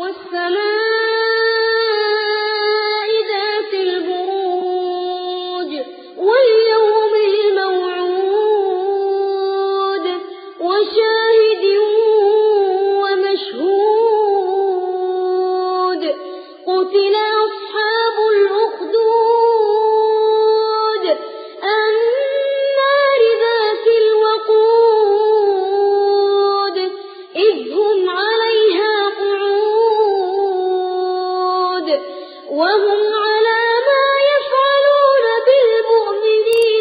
والسماء ذات البروج واليوم الموعود وشاهد ومشهود قتل أصحاب الأخدود النار ذات الوقود إذ هم عليها قعود وهم على ما يفعلون بالمؤمنين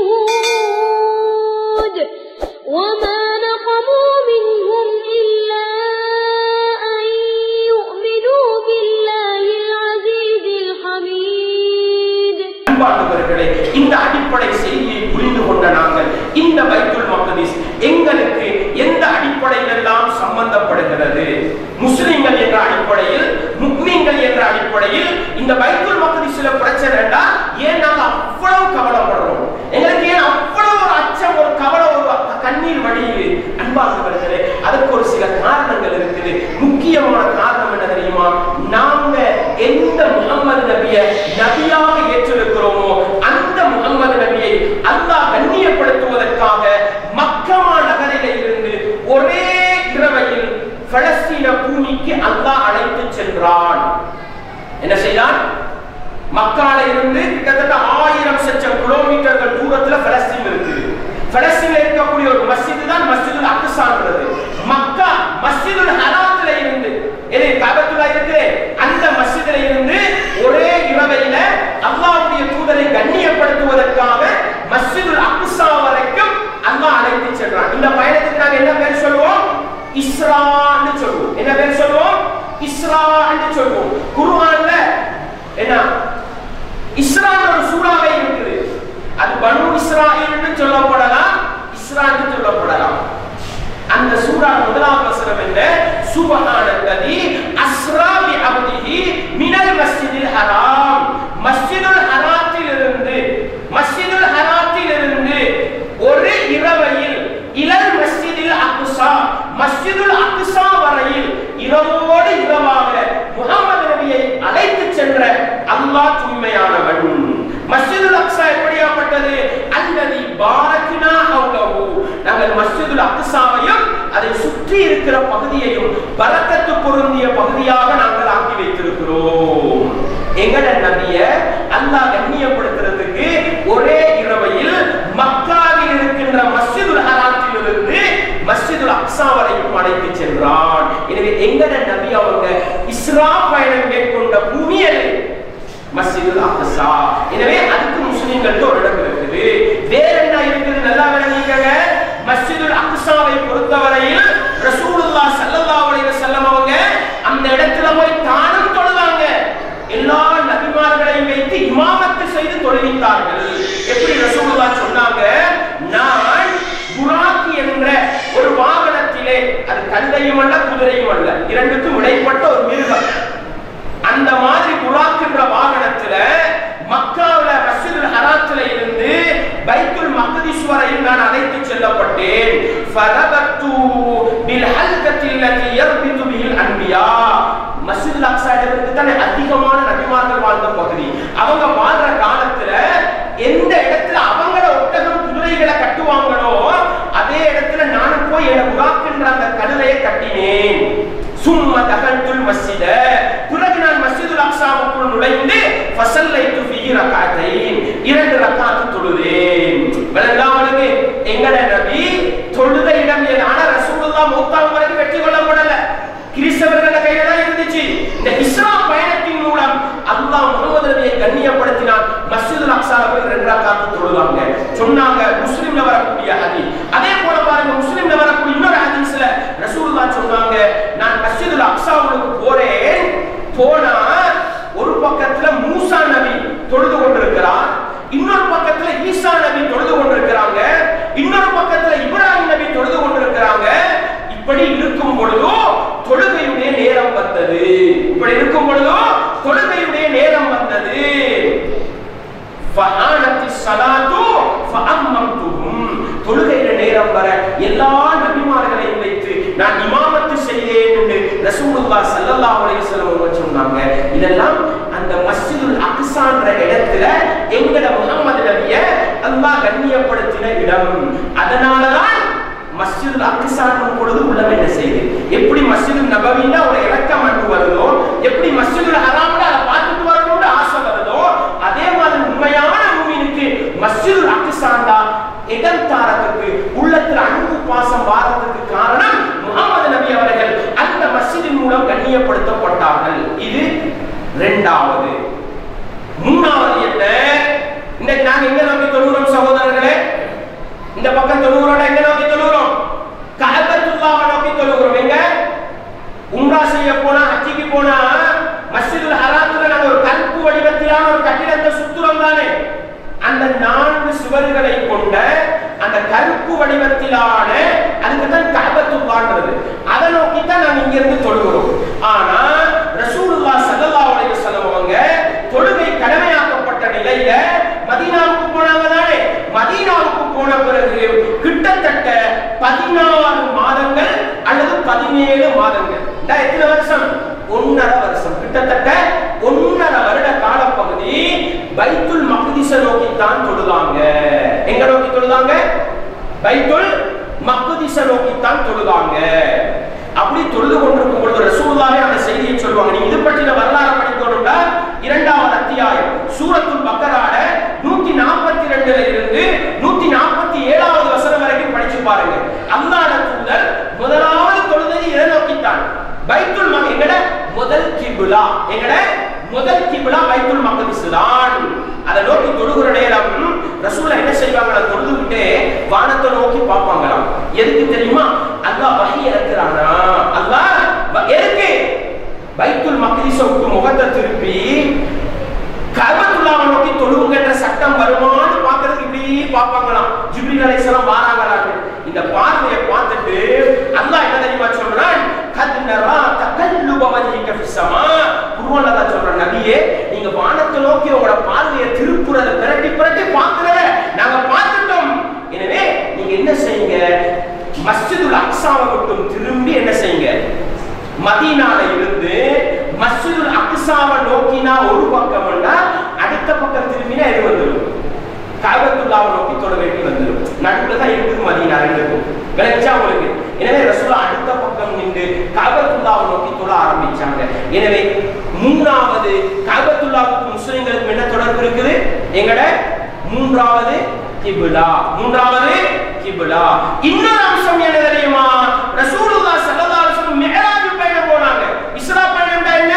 شهود وما نقموا منهم إلا أن يؤمنوا بالله العزيز الحميد அன்பார்ந்தவர்களே இந்த அடிப்படை செய்தியை புரிந்து கொண்ட நாங்கள் இந்த பைத்துல் மக்தீஸ் எங்களுக்கு எந்த அடிப்படையில் எல்லாம் சம்பந்தப்படுகிறது முஸ்லிம்கள் என்ற அடிப்படையில் முக்மீன்கள் என்ற அடிப்படையில் இந்த பைத்துல் மக்தீஸ்ல பிரச்சனைடா ஏன் நாங்க அவ்வளவு கவலைப்படுறோம் எங்களுக்கு ஏன் அவ்வளவு ஒரு அச்சம் ஒரு கவலை ஒரு கண்ணீர் வடியுது அன்பார்ந்தவர்களே அதுக்கு ஒரு சில காரணங்கள் இருக்குது முக்கியமான காரணம் என்ன தெரியுமா நாங்க எந்த முகமது நபியை நபியாக ஏற்றிருக்கிறோமோ அந்த முகமது நபியை அல்லாஹ் கண்ணியப்படுத்துவதற்காக மக்கமா நகரில இருந்து ஒரே இரவையில் பலஸ்தீன பூமிக்கு அல்லாஹ் அழைத்து சென்றான் என்ன செய்தான் மக்கால இருந்து கிட்டத்தட்ட ஆயிரம் சச்சம் கிலோமீட்டர்கள் தூரத்துல பலஸ்தீன் இருக்குது பலஸ்தீன்ல இருக்கக்கூடிய ஒரு மஸ்ஜித் தான் மஸ்ஜிதுல் அக்சான்றது மக்கா மஸ்ஜிதுல் ஹராத்துல இருந்து எது காபத்துல்லா இருக்கு அந்த மஸ்ஜிதுல இருந்து ஒரே இரவையில அல்லாஹ்வுடைய தூதரை கண்ணியப்படுத்துவதற்காக மஸ்ஜிதுல் அக்ஸா வரைக்கும் அல்லாஹ் அழைத்து சென்றான் இந்த பயணத்துக்கு நாங்க என்ன பேர் சொல்லுவோம் இஸ்ரான்னு சொல்லுவோம் என்ன பேர் சொல்லுவோம் இஸ்ரான்னு சொல்லுவோம் குர்ஆன்ல என்ன இஸ்ரான் ஒரு சூறாவே இருக்குது அது பனு இஸ்ராயில்னு சொல்லப்படலாம் இஸ்ரான்னு சொல்லப்படலாம் அந்த சூரா முதலாம் வசனம் என்ன சுபஹானல்லதி அஸ்ரா பி அப்திஹி மினல் மஸ்ஜிதில் ஹராம் மஸ்ஜிதுல் ஹராத்தில் இருந்து மஸ்ஜிதுல் ஹராத்தில் இருந்து ஒரு இரவையில் இலல் மஸ்ஜிதில் அக்ஸா மஸ்ஜிதுல் அக்ஸா வரையில் இரவோடு இரவாக முகமது நபியை அழைத்து சென்ற அல்லாஹ் தூய்மையானவன் மஸ்ஜிதுல் அக்ஸா எப்படியாப்பட்டது அல்லது பாரக்கினா ஹவுலஹு நாங்கள் மஸ்ஜிதுல் அக்ஸாவையும் அதை சுற்றி இருக்கிற பகுதியையும் பரக்கத்து பொருந்திய பகுதியாக நாங்கள் ஆக்கி வைத்திருக்கிறோம் எங்கட நபிய அல்லாஹ் கண்ணியப்படுத்துறதுக்கு ஒரே இரவையில் மக்காவில் இருக்கின்ற மஸ்ஜிதுல் ஹராத்திலிருந்து மஸ்ஜிதுல் அக்ஸா வரைக்கும் அழைத்து சென்றான் எனவே எங்கட நபி அவங்க இஸ்ரா பயணம் மேற்கொண்ட பூமி அது மஸ்ஜிதுல் அக்ஸா எனவே அதுக்கு முஸ்லிம்களுக்கு ஒரு இடம் இருக்குது வேற என்ன இருக்குது நல்லா விளங்கிக்கங்க மஸ்ஜிதுல் அக்ஸாவை பொறுத்தவரையில் ரசூலுல்லாஹ் ஸல்லல்லாஹு அலைஹி வஸல்லம் அவங்க அந்த இடத்துல போய் தானும் தொழுதாங்க எல்லா நபிமார்களையும் வைத்து இமாமத்து செய்து தொழுவித்தார்கள் எப்படி ரசூலுல்லாஹ் சொன்னாங்க நான் புராக்கி என்ற ஒரு வாகனத்திலே அது கந்தையும் அல்ல குதிரையும் அல்ல இரண்டுக்கும் இடைப்பட்ட ஒரு மிருகம் அந்த மாதிரி புறாக்குன்ற வாகனத்துல மக்காவுல மஸ்ஜிதுல் ஹராத்துல இருந்து பைத்துல் மக்திஸ் வரையில் நான் அழைத்து செல்லப்பட்டேன் ஃபரபத்து பில் ஹல்கத்தி அல்லதி யர்பிது பில் அன்பியா மஸ்ஜிதுல் அக்ஸா இடத்துக்கு தானே அதிகமான நபிமார்கள் வாழ்ந்த பகுதி அவங்க வாழ்ற காலத்துல எந்த இடத்துல அவங்கள ஒட்டகம் குதிரைகளை கட்டுவாங்களோ அதே இடத்துல நானும் போய் என புறாக்குன்ற அந்த கழுதையை கட்டினேன் சும்ம தகல்துல் மஸ்ஜித பிறகு நான் மஸ்ஜிதுல் அக்ஸாவுக்குள் நுழைந்து ஃபஸல்லைத்து ஃபீஹி ரக்அத்தைன் இரண்டு ரக்அத் தொழுதேன் விளங்காமலுக்கு எங்கட நபி தொழுத இடம் ஏன் ஆனா ரசூலுல்லாஹ் மௌத்தாவும் வரைக்கும் வெற்றி கொள்ளப்படல கிறிஸ்தவர்கள கையில தான் இருந்துச்சு இந்த இஸ்ரா பயணத்தின் மூலம் அல்லாஹ் முகமது நபியை கண்ணியப்படுத்தினான் மஸ்ஜிதுல் அக்ஸால போய் ரெண்டு ரக்அத் தொழுதாங்க சொன்னாங்க முஸ்லிம்ல வரக்கூடிய ஹதீஸ் அதே போல பாருங்க முஸ்லிம்ல வரக்கூடிய இன்னொரு ஹதீஸ்ல ரசூலுல்லாஹ் சொன்னாங்க நான் மஸ்ஜிதுல் அக்ஸாவுக்கு போறேன் போனா ஒரு பக்கத்துல மூசா நபி தொழுது கொண்டிருக்கிறார் இன்னொரு பக்கத்துல ஈசா நபி தொழுது கொண்டிருக்கிறாங்க இன்னொரு பக்கத்துல இப்ராஹிம் நபி தொழுது கொண்டிருக்கிறாங்க இப்படி ரசூலுல்லாஹ் ஸல்லல்லாஹு அலைஹி வஸல்லம் அவங்க சொன்னாங்க இதெல்லாம் அந்த மஸ்ஜிதுல் அக்ஸான்ற இடத்துல எங்கட முகமது நபிய அல்லாஹ் கண்ணியப்படுத்தின இடம் அதனாலதான் மஸ்ஜிதுல் அக்ஸான் பொழுது உள்ளம் என்ன செய்யுது எப்படி மஸ்ஜிதுல் நபவில ஒரு இறக்கம் அன்பு வருதோ எப்படி மஸ்ஜிதுல் ஹராம்ல அதை பார்த்துட்டு வரணும்னு ஆசை வருதோ அதே மாதிரி உண்மையான மூமினுக்கு மஸ்ஜிதுல் அக்ஸான் தான் இடம் தாரத்துக்கு உள்ளத்துல அன்பு பாசம் வாரத்துக்கு காரணம் முகமது நபி அவர்கள் அந்த மஸ்ஜிதின் மூலம் கண்ணியப்படுத்தப்பட்டார்கள் இது இரண்டாவது மூணாவது என்ன இன்னைக்கு நாங்க எங்க நோக்கி தொழுகிறோம் சகோதரர்களே இந்த பக்கம் தொழுகிறோம் எங்க நோக்கி தொழுகிறோம் கஅபத்துல்லாஹ் நோக்கி தொழுகிறோம் எங்க உம்ரா செய்ய போனா ஹஜ்ஜிக்கு போனா மஸ்ஜிதுல் ஹராத்துல நாங்க ஒரு கருப்பு வடிவத்திலான ஒரு கட்டிடத்தை சுத்துறோம் தானே அந்த நான்கு சுவர்களை கொண்ட அந்த கருப்பு வடிவத்திலான அதுக்கு தான் கஅபத்துல்லான்றது அதை நோக்கி தான் நாங்க இங்க இருந்து தொழுகிறோம் ஆனா ரசூலுல்லாஹ் ஸல்லல்லாஹு அலைஹி வஸல்லம் அவங்க தொழுகை கடமையாக்கப்பட்ட நிலையில மதீனாவுக்கு போனாங்க தானே மதீனாவுக்கு போன பிறகு கிட்டத்தட்ட பதினாறு மாதங்கள் அல்லது பதினேழு மாதங்கள் இந்தா எத்தனை வருஷம் ஒன்னரை வருஷம் கிட்டத்தட்ட ஒன்னரை வருட காலப்பகுதி பைத்துல் மக்திஸ நோக்கி தான் தொழுதாங்க எங்க நோக்கி தொழுதாங்க பைத்துல் மக்திஸ நோக்கி தான் தொழுதாங்க அப்படி தொழுது கொண்டிருக்கும் பொழுது ரசூலுல்லாஹி அந்த செய்தியை சொல்லுவாங்க நீங்க இது பற்றின வரலாறு படிக்கணும்னா இரண்டாவது அத்தியாயம் சூரத்துல் பக்கரால நூத்தி நாற்பத்தி ரெண்டுல இருந்து நூத்தி நாற்பத்தி ஏழாவது வசனம் வரைக்கும் படிச்சு பாருங்க அல்லாஹ் தூதர் முதலாவது தொழுதை எதை நோக்கித்தான் பைத்துல் மக எங்கட முதல் கிபுலா எங்கட முதல் கிபுலா பைத்துல் மக்திஸ் தான் அதை நோக்கி தொழுகிற நேரம் ரசூலா என்ன செய்வாங்க தொழுதுகிட்டே வானத்தை நோக்கி பார்ப்பாங்களாம் எதுக்கு தெரியுமா அல்லாஹ் வஹி இறக்குறானா அல்லாஹ் வ- எதுக்கு பைத்துல் மக்திஸ விட்டு முகத்தை திருப்பி கபத்துல்லாவை நோக்கி தொழுவுங்கன்ற சட்டம் வருமான்னு பார்க்கறதுக்கு இப்படி பார்ப்பாங்களாம் ஜிப்ரீல் அலைஹிஸ்ஸலாம் வாராங்களாம் இந்த பார்வையை பார்த்துட்டு அல்லாஹ் என்ன தெரியுமா சொல்றான் கத் நரா தகல்லுப வஜ்ஹிக ஃபிஸ் ஸமா குர்ஆன்ல தான் சொல்றான் நபியே நீங்க வானத்தை நோக்கி உங்களோட பார்வையை திருப்புறத பிரட்டி பிரட்டி பார்க்கறத நாங்க பார்த்துட்டோம் எனவே நீங்க என்ன செய்யுங்க மஸ்ஜிதுல் அக்ஸாவை விட்டும் திரும்பி என்ன செய்யுங்க மதீனால இருந்து மஸ்ஜிதுல் அக்ஸாவை நோக்கினா ஒரு பக்கம்னா அடுத்த பக்கம் திரும்பினா எது வந்துடும் காபத்துல்லாவை நோக்கி தொட வேண்டி வந்துடும் நடுவுல தான் இருக்குது மதீனா ரெண்டுக்கும் விளைச்சா உங்களுக்கு எனவே ரசூலா அடுத்த பக்கம் நின்று காபத்துல்லாவை நோக்கி தொட ஆரம்பிச்சாங்க எனவே மூணாவது காபத்துல்லாவுக்கு முஸ்லிம்களுக்கு என்ன தொடர்பு இருக்குது எங்கட மூன்றாவது கிபிலா மூன்றாவது கிபிலா இன்னொரு அம்சம் என்ன தெரியுமா ரசூலுல்லாஹ் ஸல்லல்லாஹு அலைஹி வஸல்லம் மிஹ்ராஜ் பயணம் போனாங்க இஸ்ரா பயணம்னா என்ன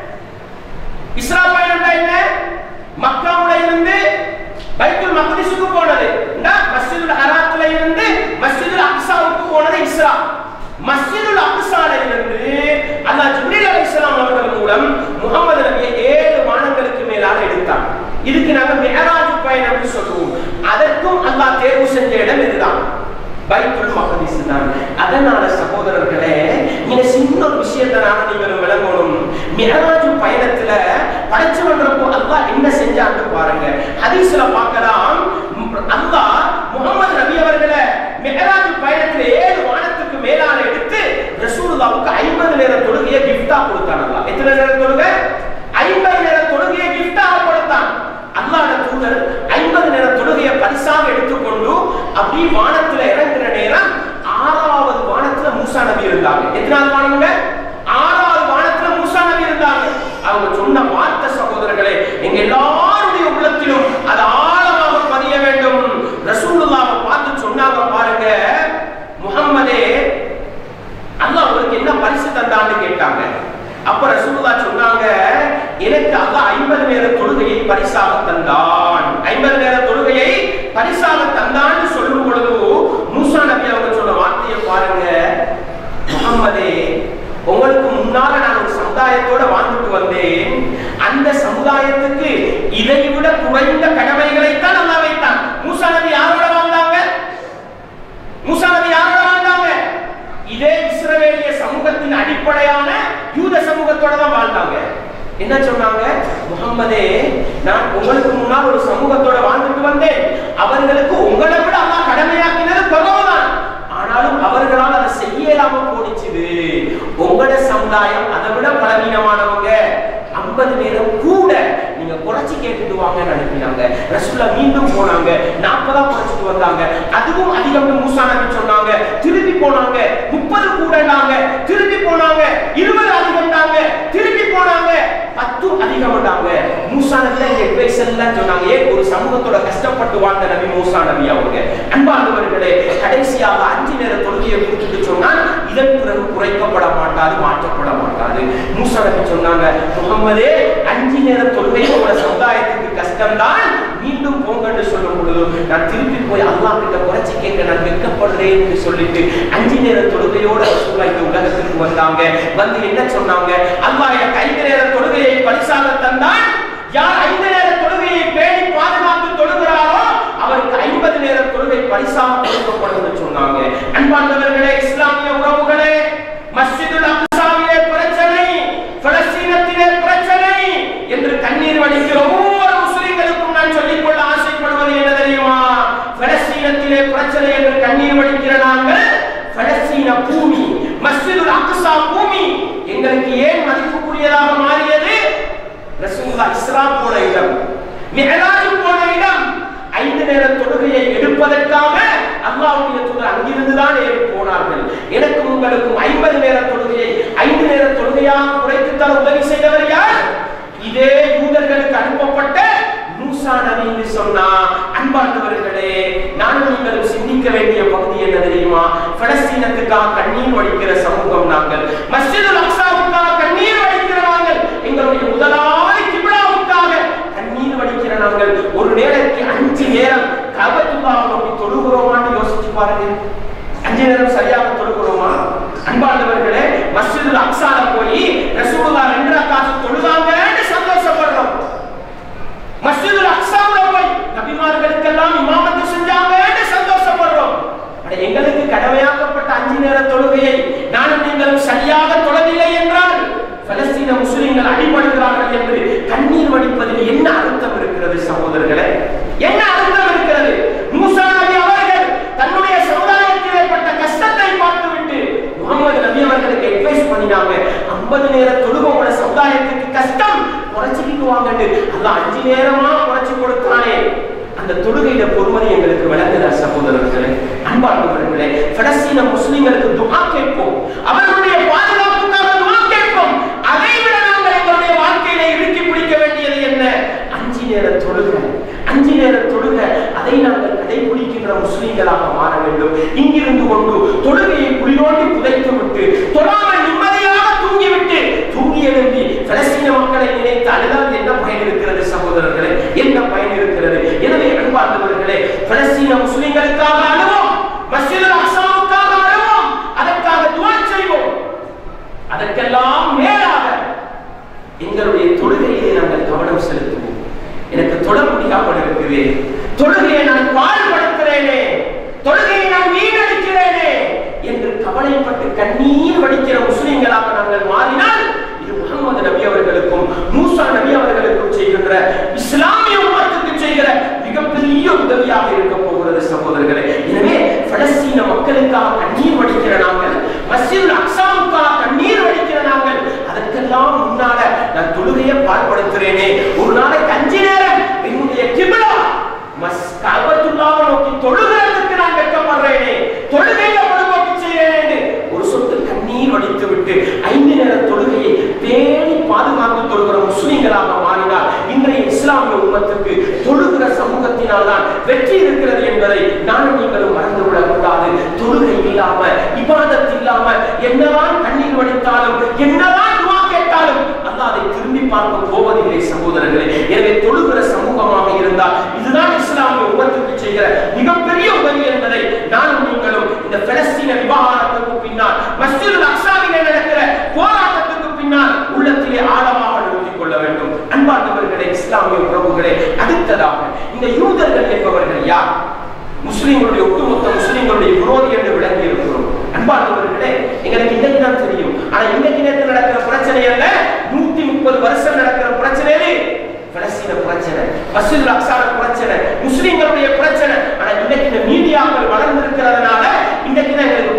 இஸ்ரா பயணம்னா என்ன மக்காவுல இருந்து பைத்துல் மக்திஸுக்கு போனது இந்த மஸ்ஜிதுல் ஹராத்துல இருந்து மஸ்ஜிதுல் அக்ஸாவுக்கு போனது இஸ்ரா மஸ்ஜிதுல் அக்ஸால இருந்து அல்லாஹ் ஜிப்ரீல் அலைஹிஸ்ஸலாம் அவர்கள் மூலம் முகமது நபியை ஏழு வானங்களுக்கு மேலால எடுத்தார் இதுக்கு நாங்க மிஹராஜ் பயணம்னு சொல்லுவோம் அதற்கும் அல்லாஹ் தேர்வு செஞ்ச இடம் இதுதான் பைத்துல் மக்திஸ் தான் அதனால சகோதரர்களே நீங்க சின்ன ஒரு விஷயத்தை நாம நீங்க விளங்கணும் மிஹராஜ் பயணத்துல படைச்சவன்றப்போ அல்லாஹ் என்ன செஞ்சான்னு பாருங்க ஹதீஸ்ல பார்க்கலாம் அல்லாஹ் முகமது நபி அவர்களை மிஹராஜ் பயணத்துல ஏழு வானத்துக்கு மேலான எடுத்து ரசூலுல்லாவுக்கு ஐம்பது நேர தொழுகையை கிஃப்டா கொடுத்தான் அல்லாஹ் எத்தனை நேர தொழுகை ஐம்பது நேர தொழுகையை கிஃப்டாக கொடுத்தான் அல்லாஹ் தூதர் ஐம்பது நேர தொழுகையை பரிசாக எடுத்துக்கொண்டு அப்படி வானத்துல இறங்குற நேரம் ஆறாவது வானத்துல மூசா நபி இருந்தாங்க எத்தனாவது வானம்ங்க ஆறாவது வானத்துல மூசா நபி இருந்தாங்க அவங்க சொன்ன வார்த்தை சகோதரர்களே எங்க எல்லாருடைய உள்ளத்திலும் அது ஆழமாக பதிய வேண்டும் ரசூலுல்லாவை பார்த்து சொன்னாங்க பாருங்க முகம்மதே அல்லாஹ் உங்களுக்கு என்ன பரிசு தந்தான்னு கேட்டாங்க அப்ப ரசூலுல்லா சொன்னாங்க எனக்கு அல்லாஹ் ஐம்பது நேர தொழுகையை பரிசாக தந்தான் ஐம்பது நேர தொழுகையை பரிசாக தந்தான்னு சொல்லும் பொழுது மூசா நபி அவங்க சொன்ன வார்த்தையை பாருங்க முகம்மதே உங்களுக்கு முன்னால நான் ஒரு சமுதாயத்தோட வாழ்ந்துட்டு வந்தேன் அந்த சமுதாயத்துக்கு இதை விட குறைந்த கடமைகளைத்தான் அல்லாஹ் வைத்தான் மூசா நபி யாரோட வாழ்ந்தாங்க மூசா நபி யாரோட வாழ்ந்தாங்க இதே இஸ்ரவேலிய சமூகத்தின் அடிப்படையான யூத சமூகத்தோட தான் வாழ்ந்தாங்க என்ன சொன்னாங்க முகம்மதே நான் உங்களுக்கு முன்னால் ஒரு சமூகத்தோட வாழ்ந்துட்டு வந்தேன் அவர்களுக்கு உங்களை விட அல்லாஹ் கடமையாக்கினது குறவுதான் ஆனா ஆனாலும் அவர்களால் அதை செய்யலாம போனிச்சுது உங்களோட சமுதாயம் அதை விட பலவீனமானவங்க ஐம்பது நேரம் கூட நீங்க குறைச்சி கேட்டுட்டு வாங்கன்னு அனுப்பினாங்க ரசூல்லா மீண்டும் போனாங்க நாற்பதா குறைச்சிட்டு வந்தாங்க அதுவும் அதிகம் மூசா நபி சொன்னாங்க திருப்பி போனாங்க முப்பது கூடனாங்க திருப்பி போனாங்க இருபது அதிகம்னாங்க திருப்பி போனாங்க பத்து அதிகம்னாங்க மூசா நபி தான் இந்த advice எல்லாம் சொன்னாங்க ஏன் ஒரு சமூகத்தோட கஷ்டப்பட்டு வாழ்ந்த நபி மூசா நபி அவங்க அன்பானவர்களே கடைசியாக அஞ்சு நேர தொழுகையை கொடுத்துட்டு சொன்னால் இதன் பிறகு குறைக்கப்பட மாட்டாது மாற்றப்பட மாட்டாது மூசா நபி சொன்னாங்க முகம்மதே அஞ்சு நேர தொழுகை உங்களோட சமுதாயத்துக்கு கஷ்டம்தான் மீண்டும் போங்கன்னு சொல்லும் பொழுது நான் திருப்பி போய் அல்லாஹ் கிட்ட குறைச்சி கேட்க நான் வெட்கப்படுறேன் என்று சொல்லிட்டு அஞ்சு நேர தொழுகையோட ரசூலா இந்த உலகத்திற்கு வந்தாங்க வந்து என்ன சொன்னாங்க அல்லாஹ் எனக்கு ஐந்து நேர தொழுகையை பரிசாக தந்தான் யார் ஐந்து நேர தொழுகையை பேணி பாதுகாத்து தொழுகிறாரோ அவருக்கு ஐம்பது நேர தொழுகை பரிசாக கொடுக்கப்படும் என்று சொன்னாங்க அன்பார்ந்தவர்களே இஸ்லாமிய உறவுகளே மஸ்ஜிதுல் அக்ஸாவிலே பிரச்சனை பலஸ்தீனத்திலே பிரச்சனை என்று கண்ணீர் வடிக்கிற ஒவ்வொரு முஸ்லிம்களுக்கும் நான் சொல்லிக் கொள்ள ஆசைப்படுவது என்ன தெரியுமா பலஸ்தீனத்திலே பிரச்சனை என்று கண்ணீர் வடிக்கிற நாங்கள் பலஸ்தீன பூமி மஸ்ஜிதுல் அக்ஸா பூமி எங்களுக்கு ஏன் மதிப்புக்குரியதாக மாறியது ரசூலுல்லாஹ் இஸ்ரா போன இடம் மிஹராஜ் போன இடம் ஐந்து நேர தொழுகையை எடுப்பதற்காக அல்லாஹ்வுடைய தூதர் அங்கிருந்து தான் ஏறி போனார்கள் எனக்கும் உங்களுக்கும் ஐம்பது நேர தொழுகையை ஐந்து நேர தொழுகையாக குறைத்து தர உதவி செய்தவர் யார் இதே யூதர்களுக்கு அனுப்பப்பட்ட மூசா நபி என்று சொன்னா அன்பார்ந்தவர்களே நானும் நீங்களும் சிந்திக்க வேண்டிய பகுதி என்ன தெரியுமா பலஸ்தீனத்துக்காக கண்ணீர் வடிக்கிற சமூகம் நாங்கள் மஸ்ஜிதுல் அக்ஸாவுக்காக கண்ணீர் வடிக்கிற நாங்கள் எங்களுடைய முதலாவது கிப்லாவுக்காக கண்ணீர் வடிக்கிற நாங்கள் ஒரு நேரத்துக்கு அஞ்சு நேரம் கபத்துல்லாவை நோக்கி தொழுகிறோமான்னு யோசிச்சு பாருங்க அஞ்சு நேரம் சரியாக தொழுகிறோமா அன்பானவர்களே மஸ்ஜிதுல் அக்ஸால போய் ரசூலுல்லாஹ் ரெண்டு ரக்காத்து தொழுதாங்கன்னு சந்தோஷப்படுறோம் மஸ்ஜிதுல் அக்ஸாவுல போய் நபிமார்களுக்கெல்லாம் இமாமத்து செஞ்சாங்கன்னு சந்தோஷப்படுறோம் அட எங்களுக்கு கடமையாக்கப்பட்ட அஞ்சு நேர தொழுகையை நானும் நீங்களும் சரியாக தொழவில்லை என்றால் பலஸ்தீன முஸ்லிம்கள் அடிபடுகிறார்கள் என்று கண்ணீர் வடிப்பதில் என்ன அர்த்தம் இருக்கிறது சகோதரர்களே என்ன அர்த்தம் இருக்கிறது மூசா நபி அவர்கள் தன்னுடைய சமுதாயத்தில் ஏற்பட்ட கஷ்டத்தை பார்த்துவிட்டு முகமது நபி அவர்களுக்கு அட்வைஸ் பண்ணினாங்க ஐம்பது நேர தொழுகை உங்களோட சமுதாயத்துக்கு கஷ்டம் குறைச்சிக்கிட்டு வாங்கன்னு அல்லாஹ் அஞ்சு நேரமா குறைச்சு கொடுத்தானே அந்த தொழுகையில பொறுமதி எங்களுக்கு விளங்குதா சகோதரர்களே அன்பார்ந்தவர்களே பலஸ்தீன முஸ்லிம்களுக்கு துஆ கேட்போம் அவர்களுடைய பாதுகாப்புக்காக துஆ கேட்போம் அதை விட நாங்கள் எங்களுடைய வாழ்க்கையில இறுக்கி பிடிக்க வேண்டியது என்ன அஞ்சு நேர தொழுகை அஞ்சு நேர தொழுகை அதை நாங்கள் கடைபிடிக்கின்ற முஸ்லிம்களாக மாற வேண்டும் இங்கிருந்து கொண்டு தொழுகையை குளிரோண்டி புதைத்து விட்டு தொழாமல் நிம்மதியாக தூங்கிவிட்டு தூங்கி எழும்பி பலஸ்தீன மக்களை நினைத்து அழுதால் என்ன பயன் இருக்கிறது சகோதரர்களே என்ன பயன் இருக்கிறது எனவே அன்பார்ந்தவர்களே பலஸ்தீன முஸ்லிம்களுக்காக அழுவோம் மஸ்ஜிதுல் அக்ஸாவுக்காக அழுவோம் அதற்காக துஆ செய்வோம் அதற்கெல்லாம் மேலாக எங்களுடைய தொழுகையிலே நாங்கள் கவனம் செலுத்துவோம் எனக்கு தொழ முடியாமல் இருக்குது தொழுகையை நான் பாழ்படுத்துறேனே தொழுகையை நான் வீணடிக்கிறேனே என்று கவலைப்பட்டு கண்ணீர் வடிக்கிற முஸ்லிம்களாக நாங்கள் மாறினால் இது முகமது நபி அவர்களுக்கும் மூசா நபி அவர்களுக்கும் செய்கின்ற இஸ்லாமிய உம்மத்துக்கு செய்கிற மிகப்பெரிய உதவியாக இருக்க போகிறது சகோதரர்களே எனவே பலஸ்தீன மக்களுக்காக கண்ணீர் வடிக்கிற நாங்கள் மஸ்ஜிதுல் அக்ஸாவுக்காக கண்ணீர் வடிக்கிற நாங்கள் அதற்கெல்லாம் முன்னால நான் தொழுகையை பாழ்படுத்துறேனே ஒரு நாளைக்கு அஞ்சு நேரம் என்னுடைய கிபிலா மஸ் கபத்துல்லாவை நோக்கி தொழுகிறதுக்கு நான் வெட்கப்படுறேனே தொழுகையில பொழுதுபோக்கு செய்கிறேன் ஒரு சொட்டு கண்ணீர் வடித்து விட்டு ஐந்து நேர தொழுகையை பேணி பாதுகாத்து தொழுகிற முஸ்லிம்களாக மாறினால் இன்றைய இஸ்லாமிய உம்மத்துக்கு தொழுகிற சமூகத்தினால் தான் வெற்றி இருக்கிறது என்பதை நானும் நீங்களும் மறந்துவிடக் கூடாது தொழுகை இல்லாம இபாதத் இல்லாம என்னதான் கண்ணீர் வடித்தாலும் என்னதான் துவா கேட்டாலும் அல்லாஹ் அதை திரும்பி பார்க்க போவதில்லை சகோதரர்களே எனவே தொழுகிற சமூகமாக இருந்தால் இதுதான் இஸ்லாமிய உம்மத்துக்கு செய்கிற மிகப்பெரிய உதவி என்பதை நானும் நீங்களும் இந்த பலஸ்தீன விவகாரத்துக்கு பின்னால் மஸ்ஜிதுல் அக்ஸாவிலே நடக்கிற போராட்டத்துக்கு பின்னால் உள்ளத்திலே ஆழமாக நிறுத்திக் கொள்ள வேண்டும் அன்பார்ந்தவர்களே இஸ்லாமிய உறவுகளே அடுத்ததாக இந்த யூதர்கள் என்பவர்கள் யார் முஸ்லிம்களுடைய ஒட்டுமொத்த முஸ்லிம்களுடைய விரோதி என்று விளங்கி இருக்கிறோம் அன்பார்ந்தவர்களே எங்களுக்கு இன்னைக்கு தான் தெரியும் ஆனா இன்னைக்கு நேரத்தில் நடக்கிற பிரச்சனை அல்ல நூத்தி முப்பது வருஷம் நடக்கிற பிரச்சனை எது? பலஸ்தீன பிரச்சனை மசூல் அக்சார பிரச்சனை முஸ்லிம்களுடைய பிரச்சனை ஆனா இன்னைக்கு இந்த மீடியாக்கள் வளர்ந்து இருக்கிறதுனால இன்னைக்கு தான் எங்களுக்கு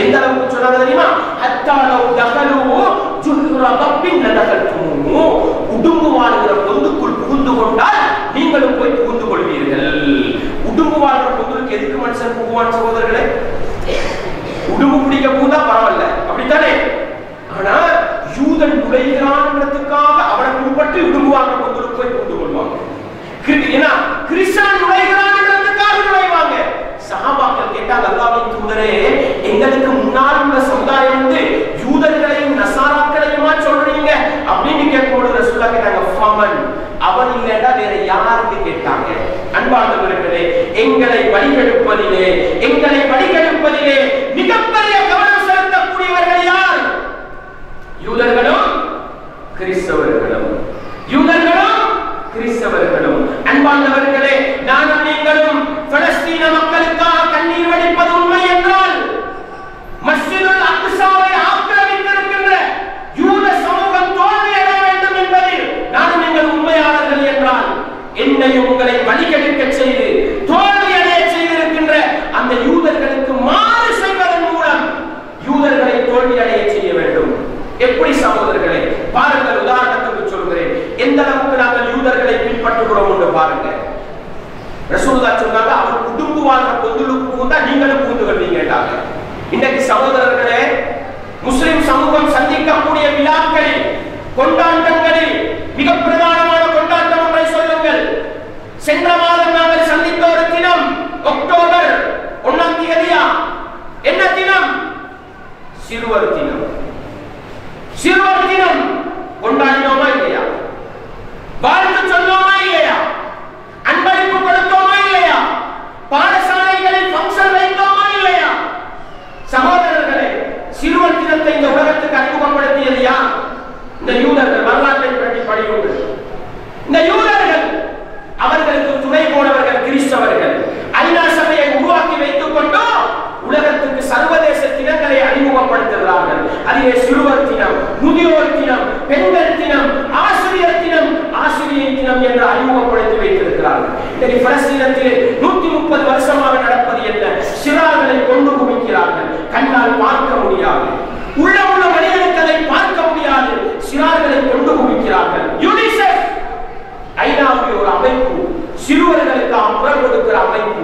எந்த அளவுக்கு சொன்னாங்க தெரியுமா அத்தாலவு தகலு ஜுஹ்ர ரப்பின் லதகல்துமு உடும்பு வாழ்கிற பொந்துக்குள் புகுந்து கொண்டால் நீங்களும் போய் புகுந்து கொள்வீர்கள் உடும்பு வாழ்கிற பொந்துக்கு எதுக்கு மனுஷன் புகுவான் சகோதரர்களே உடும்பு பிடிக்க புகுந்தா பரவாயில்ல அப்படித்தானே ஆனா யூதன் நுழைகிறான்றதுக்காக அவனை பின்பற்றி உடும்பு வாழ்கிற பொந்துக்கு போய் புகுந்து கொள்வாங்க கிரி- ஏன்னா கிறிஸ்தான் நுழைகிறான்றதுக்காக நுழைவாங்க சஹாபாக்கள் கேட்டாங்க அல்லாஹ்வின் தூதரே எங்களுக்கு முன்னால் உள்ள சமுதாயம் வந்து யூதர்களையும் நசாராக்களையுமா சொல்றீங்க அப்படின்னு கேட்கும்போது ரசூலா கேட்டாங்க ஃபமன் அவன் இல்லைன்னா வேற யாருக்கு கேட்டாங்க அன்பார்ந்தவர்களே எங்களை வழிகெடுப்பதிலே எங்களை வழிகெடுப்பதிலே மிகப்பெரிய கவனம் செலுத்தக்கூடியவர்கள் யார் யூதர்களும் கிறிஸ்தவர்களும் யூதர்களும் கிறிஸ்தவர்களும் அன்பார்ந்தவர்களே நானும் நீங்களும் பலஸ்தீன மக்களுக்காக கண்ணீர் வடிப்பது உண்மை என்றால் மஸ்ஜிதுல் அக்ஸாவை ஆக்கிரமித்திருக்கின்ற யூத சமூகம் தோல்வி அடைய வேண்டும் என்பதில் நானும் நீங்கள் உண்மையாளர்கள் என்றால் என்னையும் உங்களை வழிகெடுக்க செய்து தோல்வி அடைய செய்திருக்கின்ற அந்த யூதர்களுக்கு மாறு செய்வதன் மூலம் யூதர்களை தோல்வி அடைய செய்ய வேண்டும் எப்படி சகோதரர்களே பாருங்கள் உதாரணத்துக்கு சொல்கிறேன் எந்த அளவுக்கு நாங்கள் யூதர்களை பின்பற்றுகிறோம் என்று பாருங்க ரசூலுல்லா சொன்னாங்க அவர் குடும்பு வாழ்ற பொந்துளுக்கு புகுந்தா நீங்களும் புகுந்து கொள்வீங்கன்றாங்க இன்றைக்கு சகோதரர்களே முஸ்லிம் சமூகம் சந்திக்கக்கூடிய விழாக்களில் கொண்டாட்டங்களில் மிக பிரதானமான கொண்டாட்டம் ஒன்றை சொல்லுங்கள் சென்ற மாதம் நாங்கள் சந்தித்த ஒரு தினம் அக்டோபர் ஒன்னாம் தேதியா என்ன தினம் சிறுவர் தினம் சிறுவர் தினம் கொண்டாடினோமா இல்லையா வாழ்த்து சொன்னோமா இல்லையா அன்பளிப்பு கொடுத்தோமா இல்லையா பாடசாலைகளில் ஃபங்க்ஷன் வைத்தோமா இல்லையா சகோதரர்களே சிறுவர் தினத்தை இந்த உலகத்துக்கு அறிமுகப்படுத்தியது யார் இந்த யூதர்கள் வரலாற்றை பற்றி படியுங்கள் இந்த யூதர்கள் அவர்களுக்கு துணை போனவர்கள் கிறிஸ்தவர்கள் ஐநா சபையை உருவாக்கி வைத்துக் கொண்டு உலகத்துக்கு சர்வதேச தினங்களை அறிமுகப்படுத்துகிறார்கள் அதிலே சிறுவர் தினம் முதியோர் தினம் பெண்கள் தினம் ஆசிரியர் தினம் ஆசிரியர் தினம் என்று அறிமுகப்படுத்தி வைத்திருக்கிறார்கள் இன்னைக்கு பலஸ்தீனத்தில் நூத்தி முப்பது வருஷமாக நடப்பது என்ன சிறார்களை கொண்டு குவிக்கிறார்கள் கண்ணால் பார்க்க முடியாது உள்ள உள்ள மனிதனுக்கு அதை பார்க்க முடியாது சிறார்களை கொண்டு குவிக்கிறார்கள் யூனிசெஃப் ஐநாவுடைய ஒரு அமைப்பு சிறுவர்களுக்கு குரல் கொடுக்கிற அமைப்பு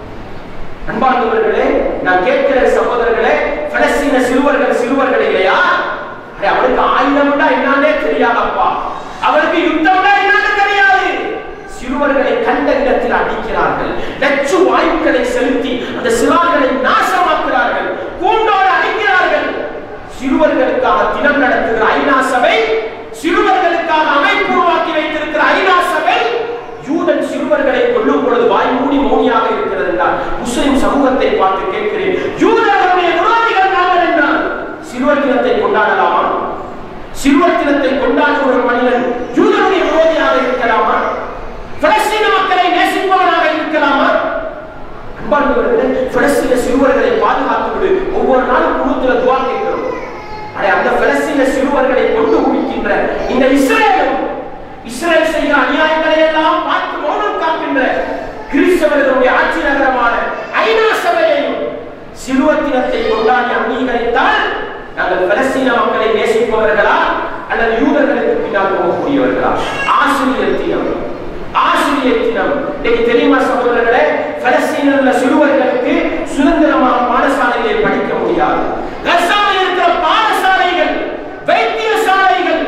அன்பார்ந்தவர்களே நான் கேட்கிற சகோதரர்களே பலஸ்தீன சிறுவர்கள் சிறுவர்கள் இல்லையா அடே, அவனுக்கு ஆயுதம்டா என்னன்னே தெரியாதப்பா அவனுக்கு யுத்தம்டா என்னன்னு தெரியாது சிறுவர்களை கண்ட இடத்தில் அடிக்கிறார்கள் நச்சு வாயுக்களை செலுத்தி அந்த சிறார்களை நாசமாக்குகிறார்கள் கூண்டோடு அடிக்கிறார்கள் சிறுவர்களுக்காக தினம் நடத்துகிற ஐநா சபை சிறுவர்களுக்காக அமைப்பு உருவாக்கி வைத்திருக்கிற ஐநா சபை யூதன் சிறுவர்களை கொல்லும் பொழுது வாய் மூடி மௌனியாக இருக்கிறது என்றால் முஸ்லிம் சமூகத்தை பார்த்து கேட்கிறேன் யூதர்களுடைய விரோதிகள் நாங்கள் என்றால் சிறுவர் தினத்தை கொண்டாடலாமா சிறுவர் தினத்தை கொண்டாடுகிற ஒரு மனிதன் யூதனுடைய விரோதியாக இருக்கலாமா பலஸ்தீன மக்களை நேசிப்பவனாக இருக்கலாமா அன்பார்ந்தவர்களே பலஸ்தீன சிறுவர்களை பாதுகாத்து விடு ஒவ்வொரு நாளும் குழுத்துல துவா கேட்கிறோம் அடே அந்த பலஸ்தீன சிறுவர்களை கொண்டு குவிக்கின்ற இந்த இஸ்ரேலும் இஸ்ரேல் செய்கிற அநியாயங்களை எல்லாம் பார்த்து மௌனம் காக்கின்ற கிறிஸ்தவர்களுடைய ஆட்சி நகரமான ஐநா சபையையும் சிறுவர் தினத்தை கொண்டாடி அங்கீகரித்தால் நாங்கள் பலஸ்தீன மக்களை நேசிப்பவர்களா அல்லது யூதர்களுக்கு பின்னால் போகக்கூடியவர்களா ஆசிரியர் தினம் ஆசிரியர் தினம் இன்னைக்கு தெரியுமா சகோதரர்களே பலஸ்தீனில் உள்ள சிறுவர்களுக்கு சுதந்திரமாக பாடசாலைகளை படிக்க முடியாது கசாவில் இருக்கிற பாடசாலைகள் வைத்தியசாலைகள்